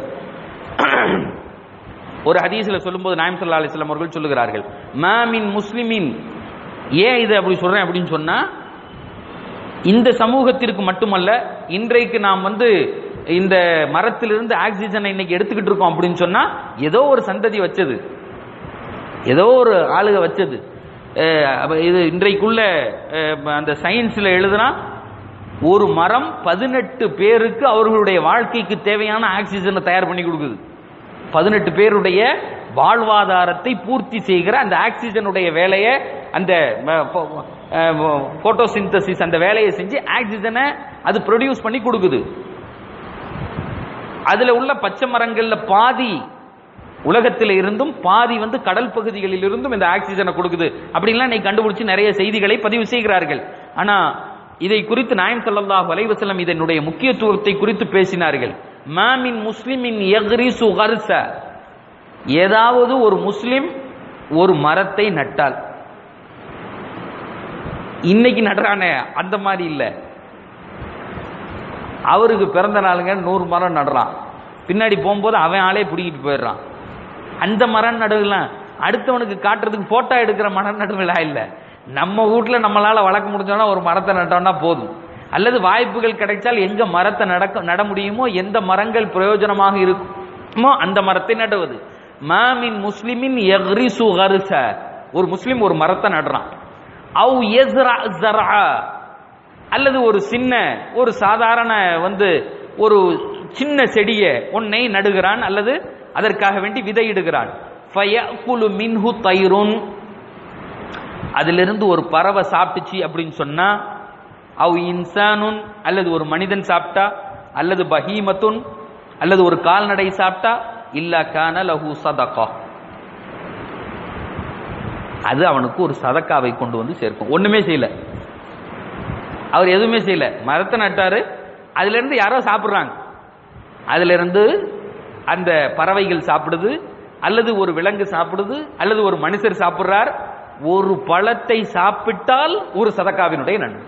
ஒரு ஹதீஸ்ல சொல்லும்போது நாயம் ஸல்லல்லாஹு அலைஹி வஸல்லம் அவர்கள் சொல்லுகிறார்கள் மாமின் முஸ்லிமின் ஏன் இது அப்படி சொல்றேன் அப்படின்னு சொன்னா இந்த சமூகத்திற்கு மட்டுமல்ல இன்றைக்கு நாம் வந்து இந்த மரத்திலிருந்து ஆக்சிஜனை இன்னைக்கு எடுத்துக்கிட்டு இருக்கோம் அப்படின்னு சொன்னா ஏதோ ஒரு சந்ததி வச்சது ஏதோ ஒரு ஆளுக வச்சது அஹ் அப்ப இது இன்றைக்குள்ள அஹ், அந்த சயின்ஸ்ல எழுதுனா ஒரு மரம் பதினெட்டு பேருக்கு அவர்களுடைய வாழ்க்கைக்கு தேவையான ஆக்சிஜனை தயார் பண்ணி கொடுக்குது பதினெட்டு பேருடைய வாழ்வாதாரத்தை பூர்த்தி செய்கிற அந்த ஆக்சிஜனுடைய வேலையை அந்த போட்டோசிந்தசிஸ் அந்த வேலையை செஞ்சு ஆக்சிஜனை அது ப்ரொடியூஸ் பண்ணி கொடுக்குது அதுல உள்ள பச்சை மரங்கள்ல பாதி உலகத்தில் இருந்தும் பாதி வந்து கடல் பகுதிகளில் இருந்தும் இந்த ஆக்சிஜனை கொடுக்குது அப்படின்லாம் இன்னைக்கு கண்டுபிடிச்சு நிறைய செய்திகளை பதிவு செய்கிறார்கள் ஆனா இதை குறித்து நாயம் ஸல்லல்லாஹு அலைஹி வஸல்லம் இதனுடைய முக்கியத்துவத்தை குறித்து பேசினார்கள் மாமின் முஸ்லிமின் யக்ரிசு கர்ச ஏதாவது ஒரு முஸ்லிம் ஒரு மரத்தை நட்டால் இன்னைக்கு நடுறானே அந்த மாதிரி இல்ல அவருக்கு பிறந்த நாளுங்க நூறு மரம் நடுறான் பின்னாடி போகும்போது அவன் ஆளே பிடிக்கிட்டு போயிடுறான் அந்த மரம் நடுவுலாம் அடுத்தவனுக்கு காட்டுறதுக்கு போட்டோ எடுக்கிற மரம் நடுவிழா இல்ல நம்ம வீட்ல நம்மளால வளர்க்க முடிஞ்சோம்னா ஒரு மரத்தை நட்டோம்னா போதும் அல்லது வாய்ப்புகள் கிடைச்சால் எங்க மரத்தை நடக்க நட முடியுமோ எந்த மரங்கள் பிரயோஜனமாக இருக்குமோ அந்த மரத்தை நடுவது மாமின் முஸ்லிமின் யக்ரிசு கர்ச ஒரு முஸ்லிம் ஒரு மரத்தை நடுறான் அவு யஸ்ரா ஸர்ஆ அல்லது ஒரு சின்ன ஒரு சாதாரண வந்து ஒரு சின்ன செடியை ஒன்னை நடுகிறான் அல்லது அதற்காக வேண்டி விதையிடுகிறான் ஃபயகுலு மின்ஹு தைருன் அதிலிருந்து ஒரு பறவை சாப்பிட்டுச்சு அப்படின்னு சொன்னா அவ் இன்சானுன் அல்லது ஒரு மனிதன் சாப்பிட்டா அல்லது பஹீமத்துன் அல்லது ஒரு கால்நடை சாப்பிட்டா இல்லா கான லஹு சதகா அது அவனுக்கு ஒரு சதக்காவை கொண்டு வந்து சேர்க்கும் ஒண்ணுமே செய்யல அவர் எதுவுமே செய்யல மரத்தை நட்டாரு அதுல இருந்து யாரோ சாப்பிடுறாங்க அதுல இருந்து அந்த பறவைகள் சாப்பிடுது அல்லது ஒரு விலங்கு சாப்பிடுது அல்லது ஒரு மனுஷர் சாப்பிடுறார் ஒரு பழத்தை சாப்பிட்டால் ஒரு சதக்காவினுடைய நன்மை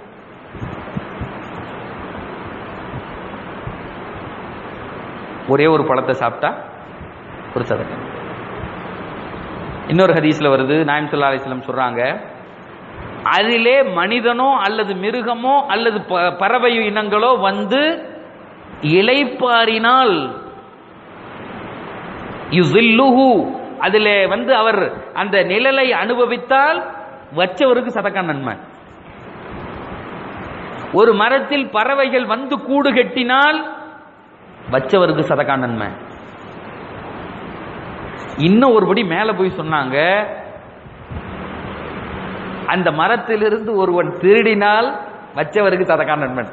ஒரே ஒரு பழத்தை சாப்பிட்டா ஒரு சதக்கா இன்னொரு ஹதீஸ்ல வருது நாயம் சொல்லா அலிஸ்லம் சொல்றாங்க அதிலே மனிதனோ அல்லது மிருகமோ அல்லது ப- பறவை இனங்களோ வந்து இளைப்பாறினால் யுசில்லுஹு அதிலே வந்து அவர் அந்த நிழலை அனுபவித்தால் வச்சவருக்கு சதக்கா நன்மை ஒரு மரத்தில் பறவைகள் வந்து கூடு கட்டினால் வச்சவருக்கு சதக்கா நன்மை இன்னும் ஒருபடி மேல போய் சொன்னாங்க அந்த மரத்திலிருந்து ஒருவன் திருடினால் வச்சவருக்கு சதக்கா நன்மை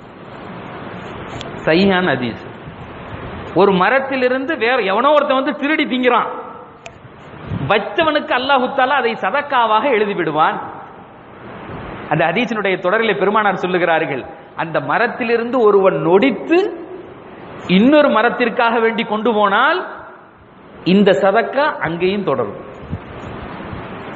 சையான ஹதீஸ் ஒரு மரத்திலிருந்து வேற எவனோ ஒருத்தன் வந்து திருடி திங்கிறான் வச்சவனுக்கு அல்லாஹு தாலா அதை சதக்காவாக எழுதி விடுவான் அந்த ஹதீஸினுடைய தொடரிலே பெருமானார் சொல்லுகிறார்கள் அந்த மரத்திலிருந்து ஒருவன் நொடித்து இன்னொரு மரத்திற்காக வேண்டி கொண்டு போனால் இந்த சதக்கா அங்கேயும் தொடரும்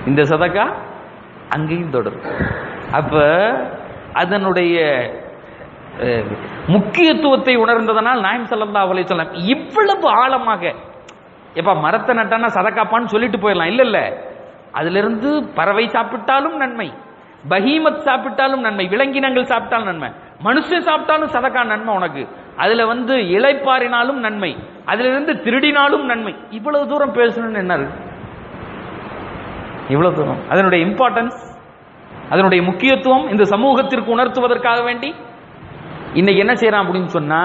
இந்த சதக்கா அங்கேயும் தொடரும் அப்ப அதனுடைய அஹ், முக்கியத்துவத்தை உணர்ந்ததனால் நாயம் ஸல்லல்லாஹு அலைஹி வஸல்லம் இவ்வளவு ஆழமாக எப்ப மரத்தை நட்டானா சதக்காப்பான்னு சொல்லிட்டு போயிடலாம் இல்ல இல்ல அதுல இருந்து பறவை சாப்பிட்டாலும் நன்மை பஹீமத் சாப்பிட்டாலும் நன்மை விலங்கினங்கள் சாப்பிட்டாலும் நன்மை மனுஷன் சாப்பிட்டாலும் சதக்கா நன்மை உனக்கு அதுல வந்து இளைப்பாறினாலும் நன்மை அதுல இருந்து திருடினாலும் நன்மை இவ்வளவு தூரம் பேசணும்னு என்ன இருக்கு இவ்வளவு தூரம் அதனுடைய இம்பார்ட்டன்ஸ் அதனுடைய முக்கியத்துவம் இந்த சமூகத்திற்கு உணர்த்துவதற்காக வேண்டி இன்னைக்கு என்ன செய்யறான் அப்படின்னு சொன்னா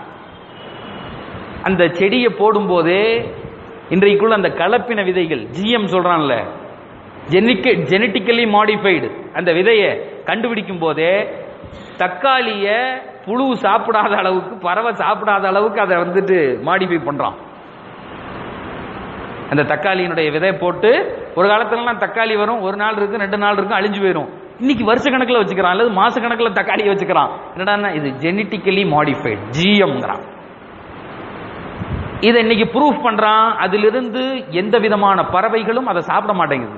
அந்த செடியை போடும்போதே இன்றைக்குள்ள அந்த கலப்பின விதைகள் ஜிஎம் சொல்றான்ல ஜெனிக்க ஜெனட்டிக்கலி மாடிஃபைடு அந்த விதையை கண்டுபிடிக்கும் போதே தக்காளிய புழு சாப்பிடாத அளவுக்கு பறவை சாப்பிடாத அளவுக்கு அதை வந்துட்டு மாடிஃபை பண்றான் அந்த தக்காளியினுடைய விதை போட்டு ஒரு காலத்துலலாம் தக்காளி வரும் ஒரு நாள் இருக்கு ரெண்டு நாள் இருக்கும் அழிஞ்சு போயிடும் இன்னைக்கு வருஷ கணக்கில் வச்சுக்கிறான் அல்லது மாச கணக்கில் தக்காளியை வச்சுக்கிறான் என்னடா இது ஜெனட்டிக்கலி மாடிஃபைட் ஜிஎம்ங்கிறான் இதை இன்னைக்கு ப்ரூஃப் பண்றான் அதிலிருந்து எந்த விதமான பறவைகளும் அதை சாப்பிட மாட்டேங்குது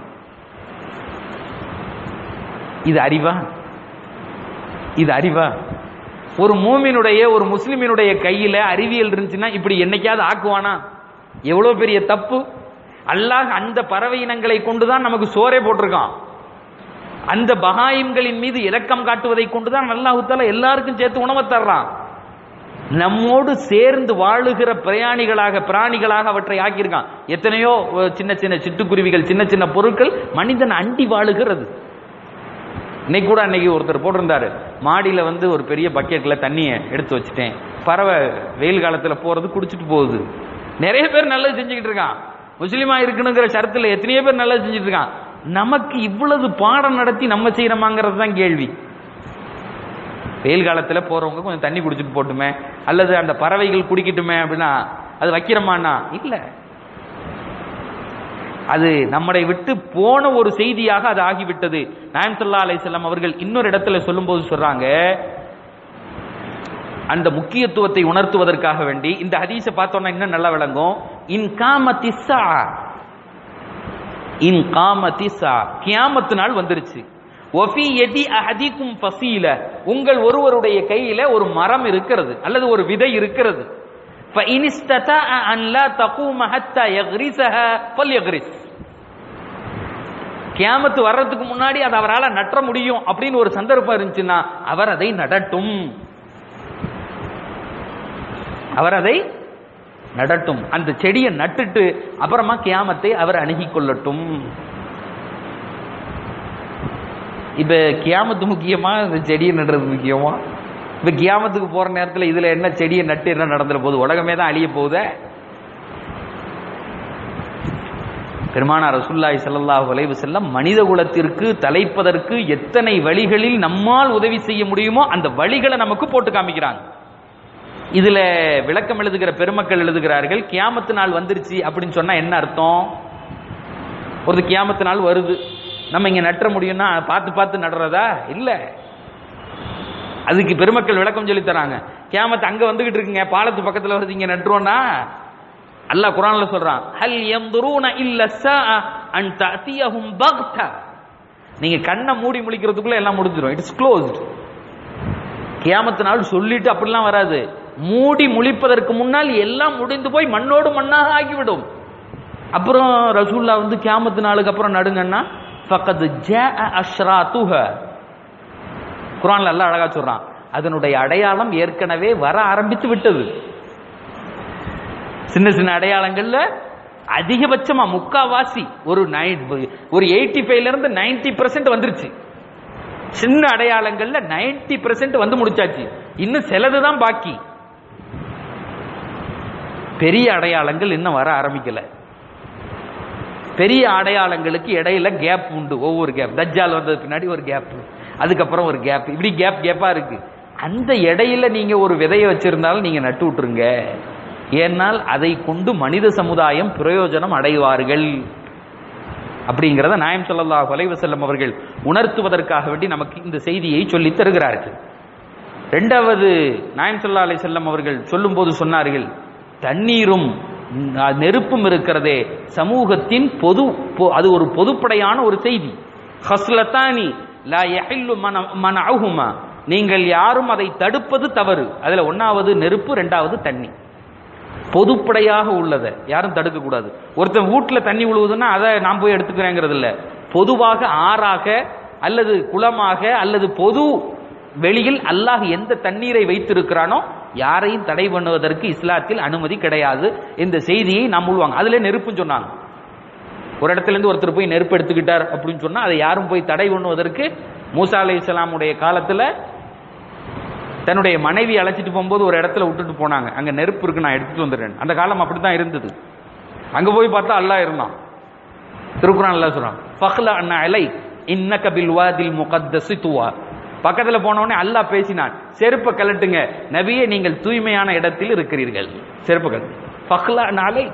இது அறிவா இது அறிவா ஒரு மூமினுடைய ஒரு முஸ்லிமினுடைய கையில அறிவியல் இருந்துச்சுன்னா இப்படி என்னைக்காவது ஆக்குவானா எவ்வளவு பெரிய தப்பு அல்லாஹ் அந்த பறவை இனங்களை கொண்டுதான் நமக்கு சோறே போட்டிருக்கான் அந்த பகாயிம்களின் மீது இரக்கம் காட்டுவதை கொண்டுதான் அல்லாஹ் தாலா எல்லாருக்கும் சேர்த்து உணவை தர்றான் நம்மோடு சேர்ந்து வாழுகிற பிரயாணிகளாக பிராணிகளாக அவற்றை ஆக்கியிருக்கான் எத்தனையோ அஹ், சின்ன சின்ன சிட்டுக்குருவிகள் சின்ன சின்ன பொருட்கள் மனிதன் அண்டி வாழுகிறது இன்னைக்கு கூட அன்னைக்கு ஒருத்தர் போட்டிருந்தாரு மாடியில வந்து ஒரு பெரிய பக்கெட்ல தண்ணியை எடுத்து வச்சுட்டேன் பறவை வெயில் காலத்துல போறது குடிச்சிட்டு போகுது நிறைய பேர் நல்லது செஞ்சுக்கிட்டு இருக்கான் முஸ்லீமா இருக்கணுங்கிற ஷரத்துல எத்தனையோ பேர் நல்லது செஞ்சுட்டு இருக்கான் நமக்கு இவ்வளவு பாடம் நடத்தி நம்ம செய்யறோமாங்கிறது தான் கேள்வி வெயில் காலத்துல போறவங்க கொஞ்சம் தண்ணி குடிச்சிட்டு போட்டுமே அல்லது அந்த பறவைகள் குடிக்கட்டுமே அப்படின்னா அது வைக்கிறோமான்னா இல்ல அது நம்மளை விட்டு போன ஒரு செய்தியாக அது ஆகிவிட்டது நாயம் சல்லா அலைஹிஸ்ஸலாம் அவர்கள் இன்னொரு இடத்துல சொல்லும்போது சொல்றாங்க அந்த முக்கியத்துவத்தை உணர்த்துவதற்காக வேண்டி இந்த ஹதீஸை பார்த்தோம்னா இன்னும் நல்லா விளங்கும் இன் காமத்தி சா இன் காமத்தி சா கியாமத்து நாள் வந்துருச்சு ஒஃபி எதி அஹதிக்கும் ஃபசீல உங்கள் ஒருவருடைய கையில ஒரு மரம் இருக்கிறது அல்லது ஒரு விதை இருக்கிறது فإن استطاع أن لا تقوم حتى يغرسها فليغرس கியாமத்து வர்றதுக்கு முன்னாடி அதை அவரால் நட்ட முடியும் அப்படின்னு ஒரு சந்தர்ப்பம் இருந்துச்சுன்னா அவர் அதை நடட்டும் அவர் அதை நடட்டும் அந்த செடியை நட்டுட்டு அப்புறமா கியாமத்தை அவர் அணுகிக் கொள்ளட்டும் இப்ப கியாமத்து முக்கியமா இந்த செடியை நடுறது முக்கியமா இப்ப கியாமத்துக்கு போற நேரத்துல இதுல என்ன செடியை நட்டு என்ன நடந்துட போகுது உலகமே தான் அழிய போகுதே பெருமானார் ரசூல்லாய் ஸல்லல்லாஹு அலைஹி வஸல்லம் மனித குலத்திற்கு தலைப்பதற்கு எத்தனை வழிகளில் நம்மால் உதவி செய்ய முடியுமோ அந்த வழிகளை நமக்கு போட்டு காமிக்கிறாங்க இதுல விளக்கம் எழுதுகிற பெருமக்கள் எழுதுகிறார்கள் கியாமத்து நாள் வந்துருச்சு அப்படின்னு சொன்னா என்ன அர்த்தம் ஒரு கியாமத்து நாள் வருது நம்ம இங்க நட்டுற முடியும்னா பார்த்து பார்த்து நடுறதா இல்ல அதுக்கு பெருமக்கள் விளக்கம் சொல்லி தராங்க கியாமத்து அங்க வந்துகிட்டு இருக்குங்க பாலத்து பக்கத்துல வருது இங்க நட்டுறோம்னா அல்லாஹ் குரான்ல சொல்றான் ஹல் யம்துரூன இல்ல ஸாஅ அன் தஅதியஹும் பக்தா நீங்க கண்ணை மூடி முழிக்கிறதுக்குள்ள எல்லாம் முடிஞ்சிடும் இட்ஸ் க்ளோஸ்ட் கியாமத்து நாள் சொல்லிட்டு அப்படிலாம் வராது மூடி முழிப்பதற்கு முன்னால் எல்லாம் முடிந்து போய் மண்ணோடு மண்ணாக ஆகிவிடும் அப்புறம் ரசூல்லா வந்து கியாமத்து நாளுக்கு அப்புறம் நடுங்கன்னா ஃபக்கத் ஜாஅ அஷ்ராத்துஹ குரான்ல எல்லாம் அழகா சொல்றான் அதனுடைய அடையாளம் ஏற்கனவே வர ஆரம்பித்து விட்டது சின்ன சின்ன அடையாளங்கள்ல அதிகபட்சமா முக்காவாசி ஒரு நைன் ஒரு எயிட்டி ஃபைவ்ல இருந்து நைன்டி பர்சன்ட் வந்துருச்சு சின்ன அடையாளங்கள்ல நைன்டி பர்சன்ட் வந்து முடிச்சாச்சு இன்னும் சிலது தான் பாக்கி பெரிய அடையாளங்கள் இன்னும் வர ஆரம்பிக்கல பெரிய அடையாளங்களுக்கு இடையில கேப் உண்டு ஒவ்வொரு கேப் தஜ்ஜால் வந்தது பின்னாடி ஒரு கேப் அதுக்கப்புறம் ஒரு கேப் இப்படி கேப் கேப்பா இருக்கு அந்த இடையில நீங்க ஒரு விதையை வச்சிருந்தாலும் நீங்க நட்டு விட்டுருங்க ஏனால் அதை கொண்டு மனித சமுதாயம் பிரயோஜனம் அடைவார்கள் அப்படிங்கிறத நாயம் ஸல்லல்லாஹு அலைஹி வஸல்லம் அவர்கள் உணர்த்துவதற்காக வேண்டி நமக்கு இந்த செய்தியை சொல்லி தருகிறார்கள் இரண்டாவது நாயம் ஸல்லல்லாஹு அலைஹி வஸல்லம் அவர்கள் சொல்லும்போது சொன்னார்கள் தண்ணீரும் ந- நெருப்பும் இருக்கிறதே சமூகத்தின் பொது பொ- அது ஒரு பொதுப்படையான ஒரு செய்தி ஹஸ்லத்தானி லா யஹில்லு மன மனஅஹுமா நீங்கள் யாரும் அதை தடுப்பது தவறு அதுல ஒன்னாவது நெருப்பு ரெண்டாவது தண்ணி பொதுப்படையாக உள்ளதை யாரும் தடுக்க கூடாது ஒருத்தன் வீட்டுல தண்ணி விழுவுதுன்னா அதை நான் போய் எடுத்துக்கிறேங்கிறது இல்ல பொதுவாக ஆறாக அல்லது குளமாக அல்லது பொது வெளியில் அல்லாஹ் எந்த தண்ணீரை வைத்திருக்கிறானோ யாரையும் தடை பண்ணுவதற்கு இஸ்லாத்தில் அனுமதி கிடையாது இந்த செய்தியை நாம் உள்வாங்க அதுல நெருப்புன்னு சொன்னாங்க ஒரு இடத்துல இருந்து ஒருத்தர் போய் நெருப்பு எடுத்துக்கிட்டார் அப்படின்னு சொன்னா அதை யாரும் போய் தடை பண்ணுவதற்கு மூசா அலை இஸ்லாமுடைய காலத்துல தன்னுடைய மனைவி அழைச்சிட்டு போகும்போது ஒரு இடத்துல விட்டுட்டு போனாங்க அங்க நெருப்பு இருக்கு நான் எடுத்துட்டு வந்துடுறேன் அந்த காலம் அப்படித்தான் இருந்தது அங்க போய் பார்த்தா அல்லாஹ் இருந்தான் திருக்குறான் அல்லாஹ் சொல்றான் ஃபஹ்ல அண்ணா அலை இன்னக பில் வாதில் முகத்தசி துவா பக்கத்துல போனவொடனே அல்லாஹ் பேசினான் செருப்பை கலட்டுங்க நபியே நீங்கள் தூய்மையான இடத்தில் இருக்கிறீர்கள் செருப்பை கலட்டு ஃபஹ்ல அண்ணா அலை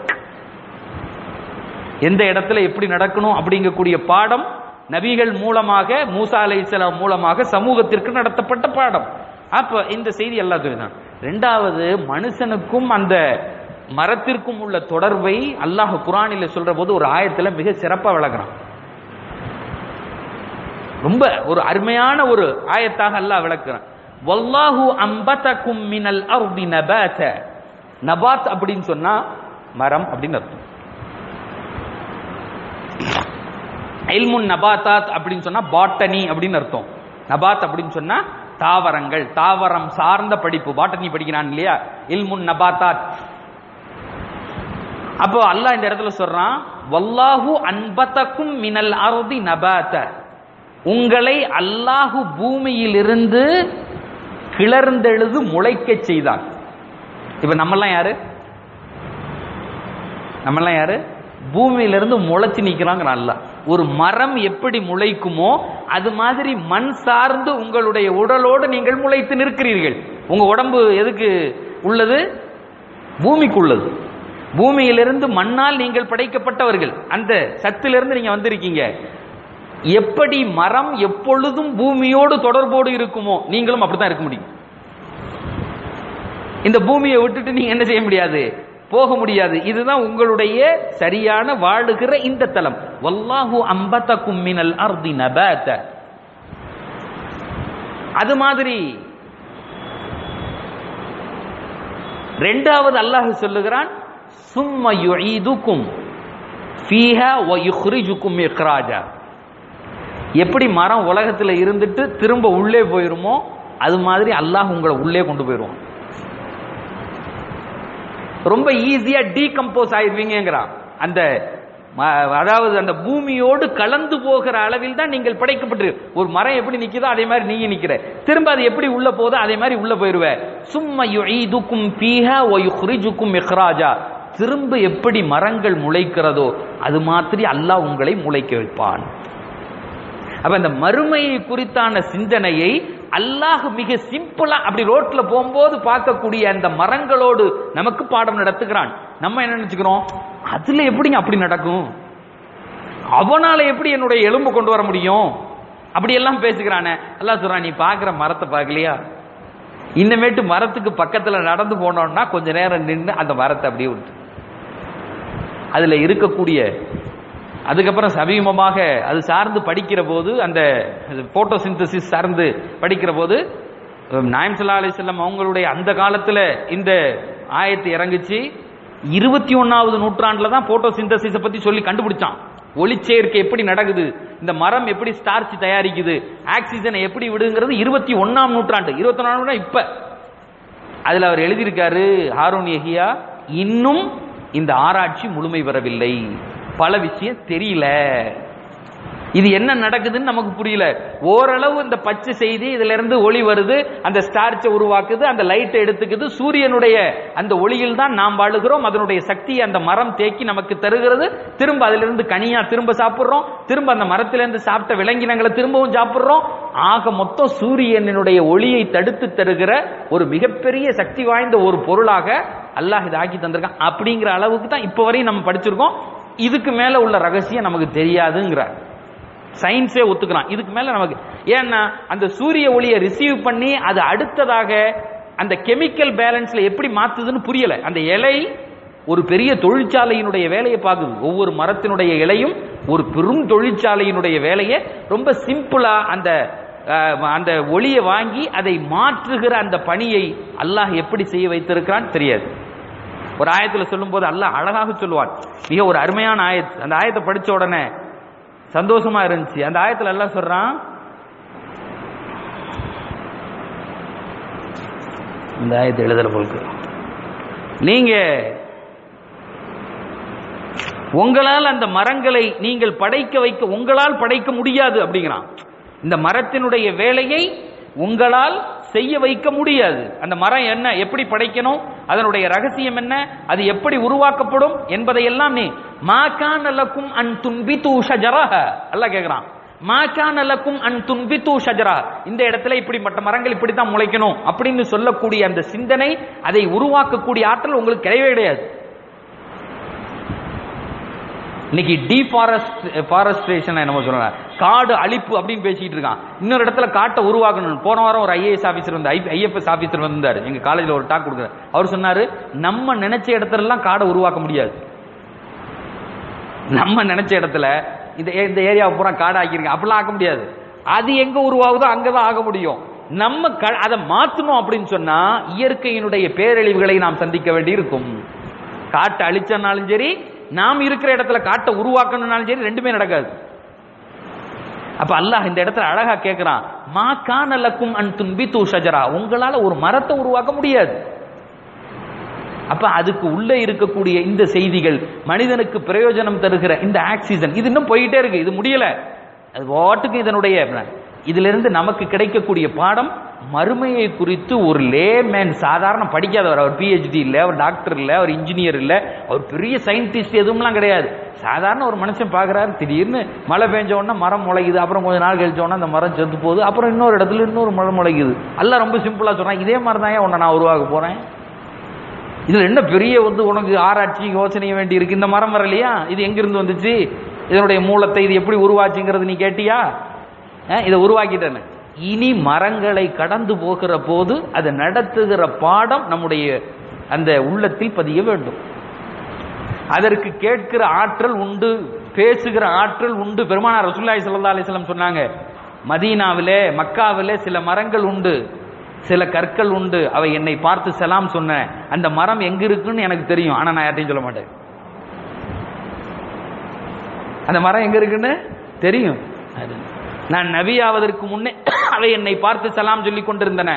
எந்த இடத்துல எப்படி நடக்கணும் அப்படிங்கக்கூடிய பாடம் நபிகள் மூலமாக மூசா அலைஹிஸ்ஸலாம் மூலமாக சமூகத்திற்கு நடத்தப்பட்ட பாடம் அப்ப இந்த செய்தி எல்லாம் சொல்லிதான் ரெண்டாவது மனுஷனுக்கும் அந்த மரத்திற்கும் உள்ள தொடர்பை அல்லாஹ் குரானில சொல்ற போது ஒரு ஆயத்துல மிக சிறப்பா விளக்குறான் ரொம்ப ஒரு அருமையான ஒரு ஆயத்தாக அல்லாஹ் விளக்குறான் வல்லாஹு அம்பதக்கும் மினல் அர்தி நபாத நபாத் அப்படின்னு சொன்னா மரம் அப்படின்னு அர்த்தம் இல்முன் நபாத்தாத் அப்படின்னு சொன்னா பாட்டனி அப்படின்னு அர்த்தம் நபாத் அப்படின்னு சொன்னா தாவரங்கள் தாவரம் சார்ந்த படிப்பு பாட்டனி படிக்கிறான் இல்லையா இல்முன் நபாத்தாத் அப்போ அல்லாஹ் இந்த இடத்துல சொல்றான் வல்லாஹு அன்பத்தக்கும் மினல் அருதி நபாத்த உங்களை அல்லாஹு பூமியிலிருந்து கிளர்ந்தெழுது முளைக்கச் செய்தான் இப்ப நம்மெல்லாம் யாரு நம்மெல்லாம் யாரு பூமியிலிருந்து முளைச்சு நிக்கிறாங்க நல்லா ஒரு மரம் எப்படி முளைக்குமோ அது மாதிரி மண் சார்ந்து உங்களுடைய உடலோடு நீங்கள் முளைத்து நிற்கிறீர்கள் உங்க உடம்பு எதுக்கு உள்ளது பூமிக்குள்ளது பூமியிலிருந்து மண்ணால் நீங்கள் படைக்கப்பட்டவர்கள் அந்த சத்திலிருந்து நீங்க வந்திருக்கீங்க எப்படி மரம் எப்பொழுதும் பூமியோடு தொடர்போடு இருக்குமோ நீங்களும் அப்படித்தான் இருக்க முடியும் இந்த பூமியை விட்டுட்டு நீங்க என்ன செய்ய முடியாது போக முடியாது இதுதான் உங்களுடைய சரியான வாழுகிற இந்த தலம் வல்லாஹு அம்பதக்கும் மினல் அர்தி நபாத அது மாதிரி ரெண்டாவது அல்லாஹ் சொல்லுகிறான் சும்ம யுஈதுக்கும் ஃபீஹா வ யுக்ரிஜுக்கும் இக்ராஜா எப்படி மரம் உலகத்துல இருந்துட்டு திரும்ப உள்ளே போயிருமோ அது மாதிரி அல்லாஹ் உங்களை உள்ளே கொண்டு போயிருவான் ரொம்ப ஈஸியா டீகம்போஸ் ஆயிருவீங்கிறான் அந்த ம- அதாவது அந்த பூமியோடு கலந்து போகிற அளவில் தான் நீங்கள் படைக்கப்பட்டு ஒரு மரம் எப்படி நிக்குதோ அதே மாதிரி நீங்க நிக்கிற திரும்ப அது எப்படி உள்ள போதோ அதே மாதிரி உள்ள போயிருவ சும்ம யுஈதுக்கும் ஃபீஹா வ யுக்ரிஜுக்கும் இக்ராஜா திரும்ப எப்படி மரங்கள் முளைக்கிறதோ அது மாதிரி அல்லாஹ் உங்களை முளைக்க வைப்பான் அப்ப இந்த மறுமையை குறித்தான சிந்தனையை அல்லாஹ் மிக சிம்பிளா அப்படி ரோட்ல போகும்போது பார்க்கக்கூடிய அந்த மரங்களோடு நமக்கு பாடம் நடத்துகிறான் நம்ம என்ன நினைச்சுக்கிறோம் அதுல எப்படிங்க அப்படி நடக்கும் அவனால எப்படி என்னுடைய எலும்பு கொண்டு வர முடியும் அப்படி எல்லாம் பேசுகிறானே அல்லாஹ் சொல்றான் நீ பாக்குற மரத்தை பார்க்கலையா இன்னமேட்டு மரத்துக்கு பக்கத்துல நடந்து போனோம்னா கொஞ்ச நேரம் நின்று அந்த மரத்தை அப்படியே விட்டு அதுல இருக்கக்கூடிய அதுக்கப்புறம் சமீபமாக அது சார்ந்து படிக்கிற போது அந்த போட்டோ சிந்தசிஸ் சார்ந்து படிக்கிற போது நாயம் சல்லா அலிஸ்லாம் அவங்களுடைய அந்த காலத்துல இந்த ஆயத்து இறங்குச்சு இருபத்தி ஒன்னாவது நூற்றாண்டுல தான் போட்டோ சிந்தசிஸை பத்தி சொல்லி கண்டுபிடிச்சான் ஒளிச்சேர்க்கை எப்படி நடக்குது இந்த மரம் எப்படி ஸ்டார்ச் தயாரிக்குது ஆக்சிஜனை எப்படி விடுங்கிறது இருபத்தி ஒன்னாம் நூற்றாண்டு இருபத்தி ஒன்னாம் இப்ப அதுல அவர் எழுதியிருக்காரு ஹாரூன் எஹியா இன்னும் இந்த ஆராய்ச்சி முழுமை பெறவில்லை பல விஷயம் தெரியல இது என்ன நடக்குதுன்னு நமக்கு புரியல ஓரளவு இந்த பச்சை செய்தி இதுல இருந்து ஒளி வருது அந்த ஸ்டார்ச்சை உருவாக்குது அந்த லைட்டை எடுத்துக்குது சூரியனுடைய அந்த ஒளியில் தான் நாம் வாழுகிறோம் அதனுடைய சக்தியை அந்த மரம் தேக்கி நமக்கு தருகிறது திரும்ப அதிலிருந்து கனியா திரும்ப சாப்பிடுறோம் திரும்ப அந்த மரத்திலிருந்து சாப்பிட்ட விலங்கினங்களை திரும்பவும் சாப்பிடுறோம் ஆக மொத்தம் சூரியனுடைய ஒளியை தடுத்து தருகிற ஒரு மிகப்பெரிய சக்தி வாய்ந்த ஒரு பொருளாக அல்லாஹ் இதை ஆக்கி தந்திருக்கான் அப்படிங்கிற அளவுக்கு தான் இப்போ வரையும் நம்ம படிச்சிருக்கோம் இதுக்கு மேல உள்ள ரகசியம் நமக்கு தெரியாதுங்கிறார் சயின்ஸே ஒத்துக்கிறான் இதுக்கு மேல நமக்கு ஏன்னா அந்த சூரிய ஒளியை ரிசீவ் பண்ணி அது அடுத்ததாக அந்த கெமிக்கல் பேலன்ஸ்ல எப்படி மாத்துதுன்னு புரியல அந்த இலை ஒரு பெரிய தொழிற்சாலையினுடைய வேலையை பார்க்குது ஒவ்வொரு மரத்தினுடைய இலையும் ஒரு பெரும் தொழிற்சாலையினுடைய வேலையை ரொம்ப சிம்பிளா அந்த அஹ், அந்த ஒளியை வாங்கி அதை மாற்றுகிற அந்த பணியை அல்லாஹ் எப்படி செய்ய வைத்திருக்கிறான் தெரியாது ஒரு ஆயத்துல சொல்லும்போது அல்லாஹ் அழகாக சொல்லுவான் மிக ஒரு அருமையான ஆயத் அந்த ஆயத்தை படிச்ச உடனே சந்தோஷமா இருந்துச்சு அந்த ஆயத்துல எல்லாம் சொல்றான் இந்த ஆயத்தை எழுதுற போலுக்கு நீங்க உங்களால் அந்த மரங்களை நீங்கள் படைக்க வைக்க உங்களால் படைக்க முடியாது அப்படிங்கிறான் இந்த மரத்தினுடைய வேலையை உங்களால் செய்ய வைக்க முடியாது அந்த மரம் என்ன எப்படி படைக்கணும் அதனுடைய ரகசியம் என்ன அது எப்படி உருவாக்கப்படும் என்பதையெல்லாம் நீ மாகான லக்கும் அன் துன்பித்து ஷஜரஹ அல்லாஹ் கேக்குறான் மாகான லக்கும் அன் துன்பித்து ஷஜரா இந்த இடத்துல இப்படிப்பட்ட மரங்கள் இப்படித்தான் முளைக்கணும் அப்படின்னு சொல்லக்கூடிய அந்த சிந்தனை அதை உருவாக்கக்கூடிய ஆற்றல் உங்களுக்கு கிடையவே கிடையாது இன்னைக்கு டீஃபாரஸ்ட் ஃபாரஸ்ட்ரேஷன் என்னமோ சொல்றாங்க காடு அழிப்பு அப்படின்னு பேசிட்டு இருக்கான் இன்னொரு இடத்துல காட்டை உருவாக்கணும் போன வாரம் ஒரு ஐஏஎஸ் ஆபீசர் வந்து ஐஎஃப்எஸ் ஆபீசர் வந்தார் எங்க காலேஜ்ல ஒரு டாக் கொடுக்குறாரு அவர் சொன்னாரு நம்ம நினைச்ச இடத்துல எல்லாம் காடை உருவாக்க முடியாது நம்ம நினைச்ச இடத்துல இந்த இந்த ஏரியாவை பூரா காடு ஆக்கிருங்க அப்படிலாம் ஆக்க முடியாது அது எங்க உருவாகுதோ அங்கதான் ஆக முடியும் நம்ம க- அதை மாத்தணும் அப்படின்னு சொன்னா இயற்கையினுடைய பேரழிவுகளை நாம் சந்திக்க வேண்டி இருக்கும் காட்டை அழிச்சனாலும் சரி நாம் இருக்கிற இடத்துல காட்டை உருவாக்கணும்னாலும் சரி ரெண்டுமே நடக்காது அப்ப அல்லாஹ் இந்த இடத்துல அழகா கேட்கிறான் மா கான லக்கும் அன் துன்பித்து ஷஜரா உங்களால ஒரு மரத்தை உருவாக்க முடியாது அப்ப அதுக்கு உள்ள இருக்கக்கூடிய இந்த செய்திகள் மனிதனுக்கு பிரயோஜனம் தருகிற இந்த ஆக்சிஜன் இது இன்னும் போயிட்டே இருக்கு இது முடியல அது வாட்டுக்கு இதனுடைய இதுல இருந்து நமக்கு கிடைக்கக்கூடிய பாடம் மறுமையை குறித்து ஒரு லேமேன் சாதாரண படிக்காதவர் அவர் பிஹெச்டி இல்ல அவர் டாக்டர் இல்ல அவர் இன்ஜினியர் இல்ல அவர் பெரிய சயின்டிஸ்ட் எதுவும்லாம் கிடையாது சாதாரண ஒரு மனுஷன் பார்க்கறாரு திடீர்னு மழை பெஞ்ச உடனே மரம் முளைக்குது அப்புறம் கொஞ்ச நாள் கழிச்ச உடனே அந்த மரம் செத்து போகுது அப்புறம் இன்னொரு இடத்துல இன்னொரு மரம் முளைக்குது எல்லாம் ரொம்ப சிம்பிளா சொல்றான் இதே மாதிரி தான் உன்னை நான் உருவாக்க போறேன் இதுல என்ன பெரிய வந்து உனக்கு ஆராய்ச்சி யோசனை வேண்டி இருக்கு இந்த மரம் வரலையா இது எங்கிருந்து வந்துச்சு இதனுடைய மூலத்தை இது எப்படி உருவாச்சுங்கிறது நீ கேட்டியா அஹ், இதை உருவாக்கிட்டேன்னு இனி மரங்களை கடந்து போகிற போது அது நடத்துகிற பாடம் நம்முடைய அந்த உள்ளத்தில் பதிய வேண்டும் அதற்கு கேட்கிற ஆற்றல் உண்டு பேசுகிற ஆற்றல் உண்டு பெருமானார் ரசூலுல்லாஹி ஸல்லல்லாஹு அலைஹி வஸல்லம் சொன்னாங்க மதீனாவிலே மக்காவிலே சில மரங்கள் உண்டு சில கற்கள் உண்டு அவை என்னை பார்த்து சலாம் சொன்ன அந்த மரம் எங்க இருக்குன்னு எனக்கு தெரியும் ஆனா நான் யார்ட்டையும் சொல்ல மாட்டேன் அந்த மரம் எங்க இருக்குன்னு தெரியும் அது. நான் நபி ஆவதற்கு முன்னே அவை என்னை பார்த்து சலாம் சொல்லி கொண்டிருந்தன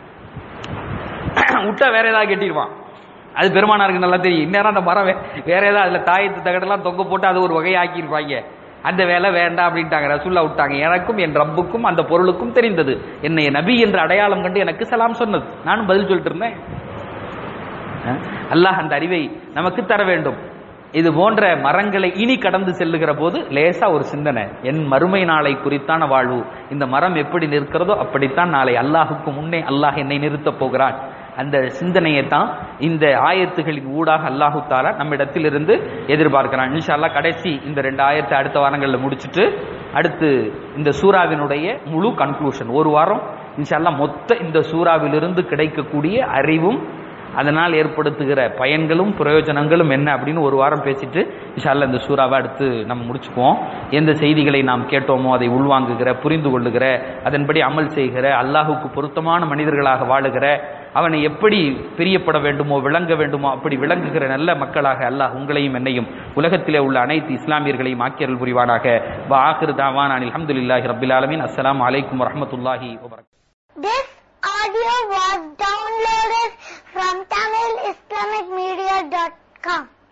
விட்டா வேற ஏதாவது கட்டிடுவான் அது பெருமானாருக்கு நல்லா தெரியும் இந்நேரம் அந்த மரம் வே- வேற ஏதாவது அதுல தாயத்து தகடெல்லாம் தொங்க போட்டு அது ஒரு வகையை ஆக்கியிருப்பாங்க அந்த வேலை வேண்டாம் அப்படின்ட்டாங்க ரசூல்லா விட்டாங்க எனக்கும் என் ரப்புக்கும் அந்த பொருளுக்கும் தெரிந்தது என்னை நபி என்ற அடையாளம் கண்டு எனக்கு சலாம் சொன்னது நானும் பதில் சொல்லிட்டு இருந்தேன் அஹ், அல்லாஹ் அந்த அறிவை நமக்கு தர வேண்டும் இது போன்ற மரங்களை இனி கடந்து செல்லுகிற போது லேசா ஒரு சிந்தனை என் மறுமை நாளை குறித்தான வாழ்வு இந்த மரம் எப்படி நிற்கிறதோ அப்படித்தான் நாளை அல்லாஹுக்கு முன்னே அல்லாஹ் என்னை நிறுத்தப் போகிறான் அந்த சிந்தனையை தான் இந்த ஆயத்துகளின் ஊடாக அல்லாஹு தாலா நம்மிடத்தில் இருந்து எதிர்பார்க்கிறான் இன்ஷா அல்லாஹ் கடைசி இந்த ரெண்டு ஆயத்தை அடுத்த வாரங்களில் முடிச்சிட்டு அடுத்து இந்த சூறாவினுடைய முழு கன்க்ளூஷன் ஒரு வாரம் இன்ஷா அல்லாஹ் மொத்த இந்த சூறாவிலிருந்து கிடைக்கக்கூடிய அறிவும் அதனால் ஏற்படுத்துகிற பயன்களும் பிரயோஜனங்களும் என்ன அப்படின்னு ஒரு வாரம் பேசிட்டு இன்ஷால்ல இந்த சூறாவை அடுத்து நம்ம முடிச்சுக்குவோம் எந்த செய்திகளை நாம் கேட்டோமோ அதை உள்வாங்குகிற புரிந்து கொள்ளுகிற அதன்படி அமல் செய்கிற அல்லாஹுக்கு பொருத்தமான மனிதர்களாக வாழுகிற அவனை எப்படி பிரியப்பட வேண்டுமோ விளங்க வேண்டுமோ அப்படி விளங்குகிற நல்ல மக்களாக அல்லாஹ் உங்களையும் என்னையும் உலகத்திலே உள்ள அனைத்து இஸ்லாமியர்களையும் ஆக்கியர்கள் புரிவானாக வாஹிர் தாவான் அனில் அஹமதுல்லாஹி ரபில் ஆலமின் அஸ்ஸலாமு அலைக்கும் வரஹ்மத்துல்லாஹி வபரகாத்துஹு This audio was downloaded from TamilIslamicMedia.com.